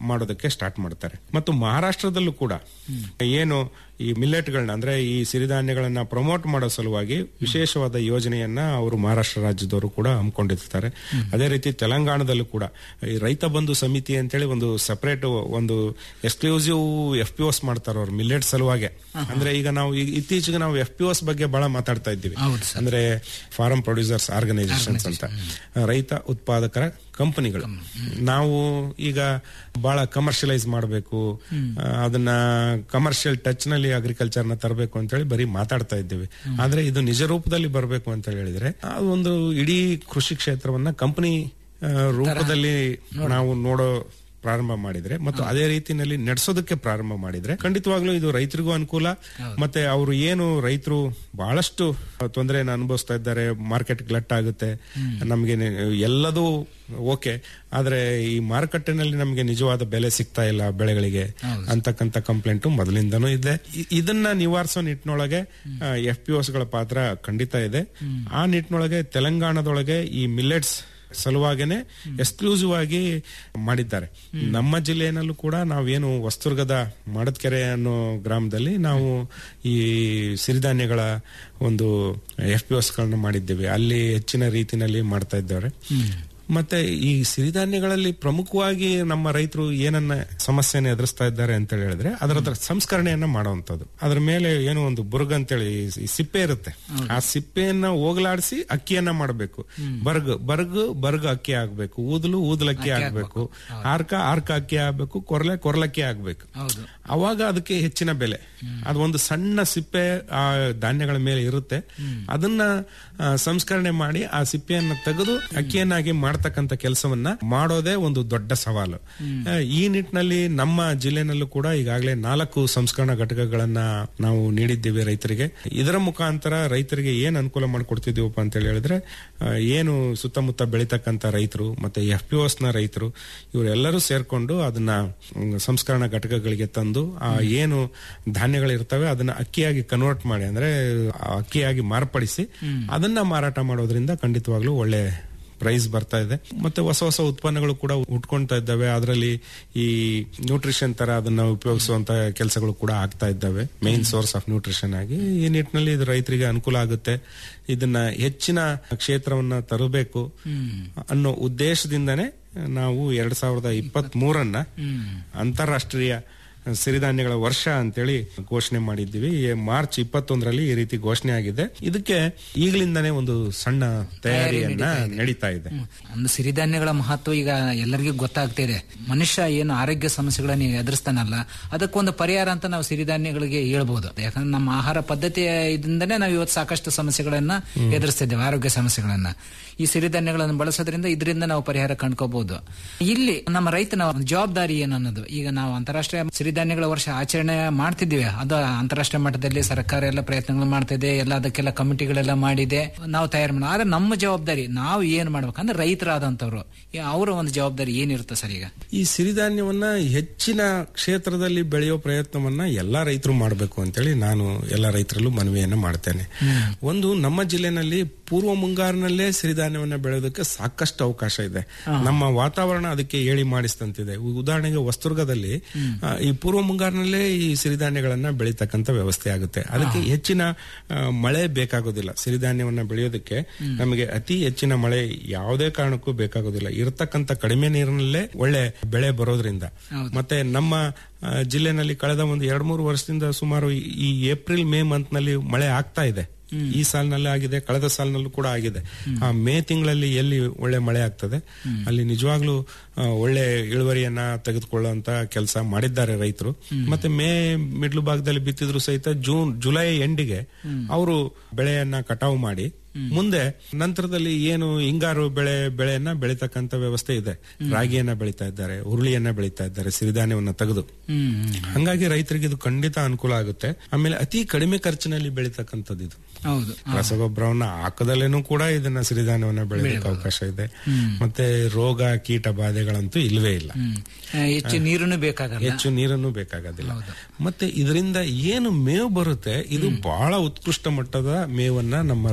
N: ಮಾಡೋದಕ್ಕೆ ಸ್ಟಾರ್ಟ್ ಮಾಡ್ತಾರೆ ಮತ್ತು ಮಹಾರಾಷ್ಟ್ರದಲ್ಲೂ ಕೂಡ ಏನು ಈ ಮಿಲ್ಲೆಟ್ಗಳನ್ನ ಅಂದ್ರೆ ಈ ಸಿರಿಧಾನ್ಯಗಳನ್ನ ಪ್ರಮೋಟ್ ಮಾಡೋ ಸಲುವಾಗಿ ವಿಶೇಷವಾದ ಯೋಜನೆಯನ್ನ ಅವರು ಮಹಾರಾಷ್ಟ್ರ ರಾಜ್ಯದವರು ಕೂಡ ಹಮ್ಮಿಕೊಂಡಿರ್ತಾರೆ ಅದೇ ರೀತಿ ತೆಲಂಗಾಣದಲ್ಲೂ ಕೂಡ ಈ ರೈತ ಬಂಧು ಸಮಿತಿ ಅಂತೇಳಿ ಒಂದು ಸಪರೇಟ್ ಒಂದು ಎಕ್ಸ್ಕ್ಲೂಸಿವ್ ಎಫ್ ಪಿ ಓಸ್ ಮಾಡ್ತಾರೆ ಅವ್ರು ಮಿಲ್ಲೆಟ್ ಸಲುವಾಗಿ ಅಂದ್ರೆ ಈಗ ನಾವು ಈಗ ಇತ್ತೀಚೆಗೆ ನಾವು ಎಫ್ ಪಿ ಓಸ್ ಬಗ್ಗೆ ಬಹಳ ಮಾತಾಡ್ತಾ ಇದ್ದೀವಿ ಅಂದ್ರೆ ಫಾರ್ಮ್ ಪ್ರೊಡ್ಯೂಸರ್ಸ್ ಆರ್ಗನೈಸೇಷನ್ಸ್ ಅಂತ ರೈತ ಉತ್ಪಾದಕರ ಕಂಪನಿಗಳು ನಾವು ಈಗ ಬಹಳ ಕಮರ್ಷಿಯಲೈಸ್ ಮಾಡಬೇಕು ಅದನ್ನ ಕಮರ್ಷಿಯಲ್ ಟಚ್ ನಲ್ಲಿ ಅಗ್ರಿಕಲ್ಚರ್ ನ ತರಬೇಕು ಅಂತ ಹೇಳಿ ಬರೀ ಮಾತಾಡ್ತಾ ಇದ್ದೀವಿ ಆದ್ರೆ ಇದು ನಿಜ ರೂಪದಲ್ಲಿ ಬರಬೇಕು ಅಂತ ಹೇಳಿದ್ರೆ ಅದು ಒಂದು ಇಡೀ ಕೃಷಿ ಕ್ಷೇತ್ರವನ್ನ ಕಂಪನಿ ರೂಪದಲ್ಲಿ ನಾವು ನೋಡೋ ಪ್ರಾರಂಭ ಮಾಡಿದ್ರೆ ಮತ್ತು ಅದೇ ರೀತಿಯಲ್ಲಿ ನಡೆಸೋದಕ್ಕೆ ಪ್ರಾರಂಭ ಮಾಡಿದ್ರೆ ಖಂಡಿತವಾಗ್ಲೂ ಇದು ರೈತರಿಗೂ ಅನುಕೂಲ ಮತ್ತೆ ಅವರು ಏನು ರೈತರು ಬಹಳಷ್ಟು ತೊಂದರೆಯನ್ನು ಅನುಭವಿಸ್ತಾ ಇದ್ದಾರೆ ಮಾರ್ಕೆಟ್ ಗ್ಲಟ್ ಆಗುತ್ತೆ ನಮಗೆ ಎಲ್ಲದೂ ಓಕೆ ಆದ್ರೆ ಈ ಮಾರುಕಟ್ಟೆನಲ್ಲಿ ನಮಗೆ ನಿಜವಾದ ಬೆಲೆ ಸಿಗ್ತಾ ಇಲ್ಲ ಬೆಳೆಗಳಿಗೆ ಅಂತಕ್ಕಂಥ ಕಂಪ್ಲೇಂಟು ಮೊದಲಿಂದನೂ ಇದೆ ಇ- ಇದನ್ನ ನಿವಾರಿಸೋ ನಿಟ್ಟಿನೊಳಗೆ ಎಫ್ ಪಿ ಗಳ ಪಾತ್ರ ಖಂಡಿತ ಇದೆ ಆ ನಿಟ್ಟಿನೊಳಗೆ ತೆಲಂಗಾಣದೊಳಗೆ ಈ ಮಿಲ್ಲೆಟ್ಸ್ ಸಲುವಾಗೇನೆ ಎಕ್ಸ್ಕ್ಲೂಸಿವ್ ಆಗಿ ಮಾಡಿದ್ದಾರೆ ನಮ್ಮ ಜಿಲ್ಲೆಯಲ್ಲೂ ಕೂಡ ನಾವೇನು ವಸ್ತುರ್ಗದ ಮಾಡದ್ಕೆರೆ ಅನ್ನೋ ಗ್ರಾಮದಲ್ಲಿ ನಾವು ಈ ಸಿರಿಧಾನ್ಯಗಳ ಒಂದು ಎಫ್ ಪಿ ಗಳನ್ನ ಮಾಡಿದ್ದೇವೆ ಅಲ್ಲಿ ಹೆಚ್ಚಿನ ರೀತಿನಲ್ಲಿ ಮಾಡ್ತಾ ಇದ್ದಾರೆ ಮತ್ತೆ ಈ ಸಿರಿಧಾನ್ಯಗಳಲ್ಲಿ ಪ್ರಮುಖವಾಗಿ ನಮ್ಮ ರೈತರು ಏನನ್ನ ಸಮಸ್ಯೆನ ಎದುರಿಸ್ತಾ ಇದ್ದಾರೆ ಅಂತ ಹೇಳಿದ್ರೆ ಅದರ ಅದರ ಸಂಸ್ಕರಣೆಯನ್ನ ಮಾಡುವಂತದ್ದು ಅದ್ರ ಮೇಲೆ ಏನೋ ಒಂದು ಬುರ್ಗ್ ಅಂತೇಳಿ ಈ ಸಿಪ್ಪೆ ಇರುತ್ತೆ ಆ ಸಿಪ್ಪೆಯನ್ನ ಹೋಗಲಾಡಿಸಿ ಅಕ್ಕಿಯನ್ನ ಮಾಡಬೇಕು ಬರ್ಗ್ ಬರ್ಗ್ ಬರ್ಗ್ ಅಕ್ಕಿ ಆಗ್ಬೇಕು ಊದಲು ಊದಲಕ್ಕಿ ಆಗ್ಬೇಕು ಆರ್ಕ ಆರ್ಕ ಅಕ್ಕಿ ಆಗ್ಬೇಕು ಕೊರ್ಲೆ ಕೊರ್ಲಕ್ಕಿ ಆಗ್ಬೇಕು ಅವಾಗ ಅದಕ್ಕೆ ಹೆಚ್ಚಿನ ಬೆಲೆ ಅದು ಒಂದು ಸಣ್ಣ ಸಿಪ್ಪೆ ಆ ಧಾನ್ಯಗಳ ಮೇಲೆ ಇರುತ್ತೆ ಅದನ್ನ ಆ, ಸಂಸ್ಕರಣೆ ಮಾಡಿ ಆ ಸಿಪ್ಪೆಯನ್ನ ತೆಗೆದು ಅಕ್ಕಿಯನ್ನಾಗಿ ಮಾಡ್ತಕ್ಕಂಥ ಕೆಲಸವನ್ನ ಮಾಡೋದೇ ಒಂದು ದೊಡ್ಡ ಸವಾಲು ಆ, ಈ ನಿಟ್ಟಿನಲ್ಲಿ ನಮ್ಮ ಜಿಲ್ಲೆನಲ್ಲೂ ಕೂಡ ಈಗಾಗಲೇ ನಾಲ್ಕು ಸಂಸ್ಕರಣಾ ಘಟಕಗಳನ್ನ ನಾವು ನೀಡಿದ್ದೀವಿ ರೈತರಿಗೆ ಇದರ ಮುಖಾಂತರ ರೈತರಿಗೆ ಏನ್ ಅನುಕೂಲ ಮಾಡಿಕೊಡ್ತಿದೀವಪ್ಪ ಅಂತ ಹೇಳಿ ಹೇಳಿದ್ರೆ ಆ, ಏನು ಸುತ್ತಮುತ್ತ ಬೆಳೀತಕ್ಕಂಥ ರೈತರು ಮತ್ತೆ ಎಫ್ ಪಿ ನ ರೈತರು ಇವರೆಲ್ಲರೂ ಸೇರ್ಕೊಂಡು ಅದನ್ನ ಮ್, ಸಂಸ್ಕರಣಾ ಘಟಕಗಳಿಗೆ ತಂದು ಆ ಏನು ಧಾನ್ಯಗಳಿರ್ತವೆ ಅದನ್ನ ಅಕ್ಕಿಯಾಗಿ ಕನ್ವರ್ಟ್ ಮಾಡಿ ಅಂದ್ರೆ ಆ ಅಕ್ಕಿಯಾಗಿ ಮಾರ್ಪಡಿಸಿ ಅದನ್ನ ಮಾರಾಟ ಮಾಡೋದ್ರಿಂದ ಖಂಡಿತವಾಗ್ಲೂ ಒಳ್ಳೆ ಪ್ರೈಸ್ ಬರ್ತಾ ಇದೆ ಮತ್ತೆ ಹೊಸ ಹೊಸ ಉತ್ಪನ್ನಗಳು ಕೂಡ ಉಟ್ಕೊಂತಾ ಇದ್ದಾವೆ ಅದರಲ್ಲಿ ಈ ನ್ಯೂಟ್ರಿಷನ್ ತರ ಅದನ್ನ ಉಪಯೋಗಿಸುವಂತ ಕೆಲಸಗಳು ಕೂಡ ಆಗ್ತಾ ಇದ್ದಾವೆ ಮೇನ್ ಸೋರ್ಸ್ ಆಫ್ ನ್ಯೂಟ್ರಿಷನ್ ಆಗಿ ಈ ನಿಟ್ಟಿನಲ್ಲಿ ಇದು ರೈತರಿಗೆ ಅನುಕೂಲ ಆಗುತ್ತೆ ಇದನ್ನ ಹೆಚ್ಚಿನ ಕ್ಷೇತ್ರವನ್ನ ತರಬೇಕು ಅನ್ನೋ ಉದ್ದೇಶದಿಂದನೇ ನಾವು ಎರಡ್ ಸಾವಿರದ ಇಪ್ಪತ್ತ್ ಮೂರನ್ನ ಅಂತಾರಾಷ್ಟ್ರೀಯ ಸಿರಿಧಾನ್ಯಗಳ ವರ್ಷ ಅಂತೇಳಿ ಘೋಷಣೆ ಮಾಡಿದ್ದೀವಿ ಈ ಮಾರ್ಚ್ ಇಪ್ಪತ್ತೊಂದರಲ್ಲಿ ಈ ರೀತಿ ಘೋಷಣೆ ಆಗಿದೆ ಇದಕ್ಕೆ ಈಗಲಿಂದಾನೇ ಒಂದು ಸಣ್ಣ ತಯಾರಿಯನ್ನ ನಡೀತಾ ಇದೆ
M: ಒಂದು ಸಿರಿಧಾನ್ಯಗಳ ಮಹತ್ವ ಈಗ ಎಲ್ಲರಿಗೂ ಗೊತ್ತಾಗ್ತಾ ಇದೆ ಮನುಷ್ಯ ಏನು ಆರೋಗ್ಯ ಸಮಸ್ಯೆಗಳನ್ನ ಎದುರಿಸ್ತಾನಲ್ಲ ಅದಕ್ಕೊಂದು ಪರಿಹಾರ ಅಂತ ನಾವು ಸಿರಿಧಾನ್ಯಗಳಿಗೆ ಹೇಳ್ಬೋದು ಯಾಕಂದ್ರೆ ನಮ್ಮ ಆಹಾರ ಪದ್ಧತಿಯ ಇದರಿಂದನೇ ನಾವು ಇವತ್ತು ಸಾಕಷ್ಟು ಸಮಸ್ಯೆಗಳನ್ನ ಎದುರಿಸ್ತಿದ್ದೇವೆ ಆರೋಗ್ಯ ಸಮಸ್ಯೆಗಳನ್ನ ಈ ಸಿರಿಧಾನ್ಯಗಳನ್ನು ಬಳಸೋದ್ರಿಂದ ಇದರಿಂದ ನಾವು ಪರಿಹಾರ ಕಂಡ್ಕೋಬಹುದು ಇಲ್ಲಿ ನಮ್ಮ ರೈತನ ಒಂದು ಜವಾಬ್ದಾರಿ ಏನು ಅನ್ನೋದು ಈಗ ನಾವು ಅಂತಾರಾಷ್ಟ್ರೀಯ ಸಿರಿಧಾನ್ಯಗಳ ವರ್ಷ ಆಚರಣೆ ಮಾಡ್ತಿದ್ದೀವಿ ಅದು ಅಂತಾರಾಷ್ಟ್ರೀಯ ಮಟ್ಟದಲ್ಲಿ ಸರ್ಕಾರ ಎಲ್ಲ ಪ್ರಯತ್ನಗಳು ಮಾಡ್ತಿದೆ ಎಲ್ಲ ಅದಕ್ಕೆಲ್ಲ ಕಮಿಟಿಗಳೆಲ್ಲ ಮಾಡಿದೆ ನಾವು ತಯಾರು ಮಾಡಿ ಆದ್ರೆ ನಮ್ಮ ಜವಾಬ್ದಾರಿ ನಾವು ಏನ್ ಮಾಡ್ಬೇಕಂದ್ರೆ ರೈತರಾದಂತವ್ರು ಈ ಅವರ ಒಂದು ಜವಾಬ್ದಾರಿ ಏನಿರುತ್ತೆ ಸರ್ ಈಗ
N: ಈ ಸಿರಿಧಾನ್ಯವನ್ನ ಹೆಚ್ಚಿನ ಕ್ಷೇತ್ರದಲ್ಲಿ ಬೆಳೆಯೋ ಪ್ರಯತ್ನವನ್ನ ಎಲ್ಲಾ ರೈತರು ಮಾಡಬೇಕು ಅಂತೇಳಿ ನಾನು ಎಲ್ಲ ರೈತರಲ್ಲೂ ಮನವಿಯನ್ನ ಮಾಡ್ತೇನೆ ಒಂದು ನಮ್ಮ ಜಿಲ್ಲೆನಲ್ಲಿ ಪೂರ್ವ ಮುಂಗಾರಿನಲ್ಲೇ ಸಿರಿಧಾನ್ಯವನ್ನ ಬೆಳೆಯೋದಕ್ಕೆ ಸಾಕಷ್ಟು ಅವಕಾಶ ಇದೆ ನಮ್ಮ ವಾತಾವರಣ ಅದಕ್ಕೆ ಹೇಳಿ ಮಾಡಿಸ್ತಂತಿದೆ ಉ- ಉದಾಹರಣೆಗೆ ವಸ್ತುರ್ಗದಲ್ಲಿ ಆ, ಈ ಪೂರ್ವ ಮುಂಗಾರಿನಲ್ಲೇ ಈ ಸಿರಿಧಾನ್ಯಗಳನ್ನ ಬೆಳೀತಕ್ಕಂಥ ವ್ಯವಸ್ಥೆ ಆಗುತ್ತೆ ಅದಕ್ಕೆ ಹೆಚ್ಚಿನ ಆ, ಮಳೆ ಬೇಕಾಗೋದಿಲ್ಲ ಸಿರಿಧಾನ್ಯವನ್ನ ಬೆಳೆಯೋದಕ್ಕೆ ನಮಗೆ ಅತಿ ಹೆಚ್ಚಿನ ಮಳೆ ಯಾವುದೇ ಕಾರಣಕ್ಕೂ ಬೇಕಾಗೋದಿಲ್ಲ ಇರತಕ್ಕಂತ ಕಡಿಮೆ ನೀರಿನಲ್ಲೇ ಒಳ್ಳೆ ಬೆಳೆ ಬರೋದ್ರಿಂದ ಮತ್ತೆ ನಮ್ಮ ಆ, ಜಿಲ್ಲೆನಲ್ಲಿ ಕಳೆದ ಒಂದು ಎರಡ್ ಮೂರು ವರ್ಷದಿಂದ ಸುಮಾರು ಈ- ಈ ಏಪ್ರಿಲ್ ಮೇ ಮಂತ್ ನಲ್ಲಿ ಮಳೆ ಆಗ್ತಾ ಇದೆ ಈ ಸಾಲಿನಲ್ಲಿ ಆಗಿದೆ ಕಳೆದ ಸಾಲಿನಲ್ಲೂ ಕೂಡ ಆಗಿದೆ ಆ ಮೇ ತಿಂಗಳಲ್ಲಿ ಎಲ್ಲಿ ಒಳ್ಳೆ ಮಳೆ ಆಗ್ತದೆ ಅಲ್ಲಿ ನಿಜವಾಗ್ಲೂ ಆ, ಒಳ್ಳೆ ಇಳುವರಿಯನ್ನ ತೆಗೆದುಕೊಳ್ಳುವಂತ ಕೆಲಸ ಮಾಡಿದ್ದಾರೆ ರೈತರು ಮತ್ತೆ ಮೇ ಮಿಡ್ಲು ಭಾಗದಲ್ಲಿ ಬಿತ್ತಿದ್ರು ಸಹಿತ ಜೂನ್ ಜುಲೈ ಎಂಡಿಗೆ ಅವರು ಬೆಳೆಯನ್ನ ಕಟಾವು ಮಾಡಿ ಮುಂದೆ ನಂತರದಲ್ಲಿ ಏನು ಹಿಂಗಾರು ಬೆಳೆ ಬೆಳೆಯನ್ನ ಬೆಳೀತಕ್ಕಂತ ವ್ಯವಸ್ಥೆ ಇದೆ ರಾಗಿಯನ್ನ ಬೆಳೀತಾ ಇದ್ದಾರೆ ಹುರುಳಿಯನ್ನ ಬೆಳೀತಾ ಇದ್ದಾರೆ ಸಿರಿಧಾನ್ಯವನ್ನ ತೆಗೆದು ಹಂಗಾಗಿ ರೈತರಿಗೆ ಇದು ಖಂಡಿತ ಅನುಕೂಲ ಆಗುತ್ತೆ ಆಮೇಲೆ ಅತಿ ಕಡಿಮೆ ಖರ್ಚಿನಲ್ಲಿ ಬೆಳೀತಕ್ಕಂಥದ್ದು ಇದು
M: ಹೌದು
N: ರಸಗೊಬ್ಬರವನ್ನ ಹಾಕದಲ್ಲೇನೂ ಕೂಡ ಇದನ್ನ ಸಿರಿಧಾನ್ಯವನ್ನ ಬೆಳೆಯೋದಕ್ಕೆ ಅವಕಾಶ ಇದೆ ಮತ್ತೆ ರೋಗ ಕೀಟ ಬಾಧೆಗಳಂತೂ ಇಲ್ವೇ ಇಲ್ಲ
M: ಹ್ಮ್. ಆ, ಹೆಚ್ಚು ನೀರನ್ನು ಬೇಕಾಗಲ್ಲ
N: ಹೆಚ್ಚು ನೀರನ್ನು ಬೇಕಾಗೋದಿಲ್ಲ ಮತ್ತೆ ಇದರಿಂದ ಏನು ಮೇವು ಬರುತ್ತೆ ಇದು ಬಹಳ ಉತ್ಕೃಷ್ಟ ಮಟ್ಟದ ಮೇವನ್ನ ನಮ್ಮ ರೈತರು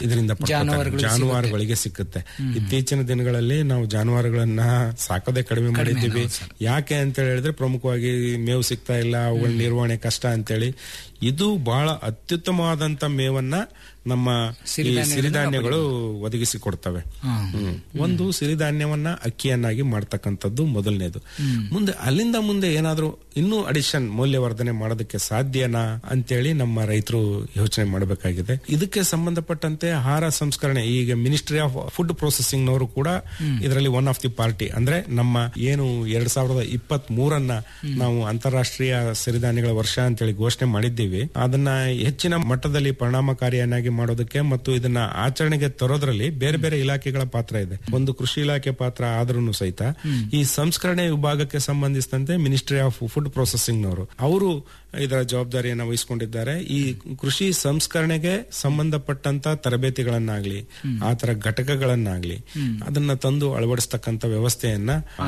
N: ಇದರಿಂದ ಪಡ್ಕೊತಾರೆ.
M: ಜಾನುವಾರುಗಳಿಗೆ
N: ಜಾನುವಾರುಗಳಿಗೆ ಸಿಕ್ಕುತ್ತೆ ಇತ್ತೀಚಿನ ದಿನಗಳಲ್ಲಿ ನಾವು ಜಾನುವಾರುಗಳನ್ನ ಸಾಕೋದೇ ಕಡಿಮೆ ಮಾಡಿದ್ದೀವಿ ಯಾಕೆ ಅಂತ ಹೇಳಿದ್ರೆ ಪ್ರಮುಖವಾಗಿ ಮೇವು ಸಿಗ್ತಾ ಇಲ್ಲ ಅವುಗಳ ನಿರ್ವಹಣೆ ಕಷ್ಟ ಅಂತೇಳಿ ಇದು ಬಹಳ ಅತ್ಯುತ್ತಮವಾದಂತ ಮೇವನ್ನ ನಮ್ಮ ಈ
M: ಸಿರಿಧಾನ್ಯಗಳಿಂದ
N: ಸಿರಿಧಾನ್ಯಗಳು ಒದಗಿಸಿ ಕೊಡ್ತವೆ ಹ್ಮ್. ಒಂದು ಸಿರಿಧಾನ್ಯವನ್ನ ಅಕ್ಕಿಯನ್ನಾಗಿ ಮಾಡ್ತಕ್ಕಂಥದ್ದು ಮೊದಲನೇದು ಮುಂದೆ ಅಲ್ಲಿಂದ ಮುಂದೆ ಏನಾದ್ರೂ ಇನ್ನೂ ಅಡಿಷನ್ ಮೌಲ್ಯವರ್ಧನೆ ಮಾಡೋದಕ್ಕೆ ಸಾಧ್ಯನಾ ಅಂತೇಳಿ ನಮ್ಮ ರೈತರು ಯೋಚನೆ ಮಾಡಬೇಕಾಗಿದೆ ಇದಕ್ಕೆ ಸಂಬಂಧಪಟ್ಟಂತೆ ಆಹಾರ ಸಂಸ್ಕರಣೆ ಈಗ ಮಿನಿಸ್ಟ್ರಿ ಆಫ್ ಫುಡ್ ಪ್ರೊಸೆಸಿಂಗ್ ನವರು ಕೂಡ ಇದರಲ್ಲಿ ಒನ್ ಆಫ್ ದಿ ಪಾರ್ಟಿ ಅಂದ್ರೆ ನಮ್ಮ ಏನು ಎರಡ್ ಸಾವಿರದ ಇಪ್ಪತ್ತ್ ಮೂರನ್ನ ನಾವು ಅಂತಾರಾಷ್ಟ್ರೀಯ ಸಿರಿಧಾನ್ಯಗಳ ವರ್ಷ ಅಂತೇಳಿ ಘೋಷಣೆ ಮಾಡಿದ್ದೀವಿ ಅದನ್ನ ಹೆಚ್ಚಿನ ಮಟ್ಟದಲ್ಲಿ ಪರಿಣಾಮಕಾರಿಯನ್ನಾಗಿ ಮಾಡೋದಕ್ಕೆ ಮತ್ತು ಇದನ್ನ ಆಚರಣೆಗೆ ತರೋದ್ರಲ್ಲಿ ಬೇರೆ ಬೇರೆ ಇಲಾಖೆಗಳ ಪಾತ್ರ ಇದೆ ಒಂದು ಕೃಷಿ ಇಲಾಖೆ ಪಾತ್ರ ಆದ್ರೂ ಸಹಿತ ಈ ಸಂಸ್ಕರಣೆ ವಿಭಾಗಕ್ಕೆ ಸಂಬಂಧಿಸಿದಂತೆ ಮಿನಿಸ್ಟ್ರಿ ಆಫ್ ಫುಡ್ ಪ್ರೊಸೆಸಿಂಗ್ ನವರು ಅವರು ಇದರ ಜವಾಬ್ದಾರಿಯನ್ನು ವಹಿಸಿಕೊಂಡಿದ್ದಾರೆ ಈ ಕೃಷಿ ಸಂಸ್ಕರಣೆಗೆ ಸಂಬಂಧಪಟ್ಟಂತ ತರಬೇತಿಗಳನ್ನಾಗ್ಲಿ ಆ ತರ ಘಟಕಗಳನ್ನಾಗ್ಲಿ ಅದನ್ನ ತಂದು ಅಳವಡಿಸ್ತಕ್ಕಂತ ವ್ಯವಸ್ಥೆಯನ್ನ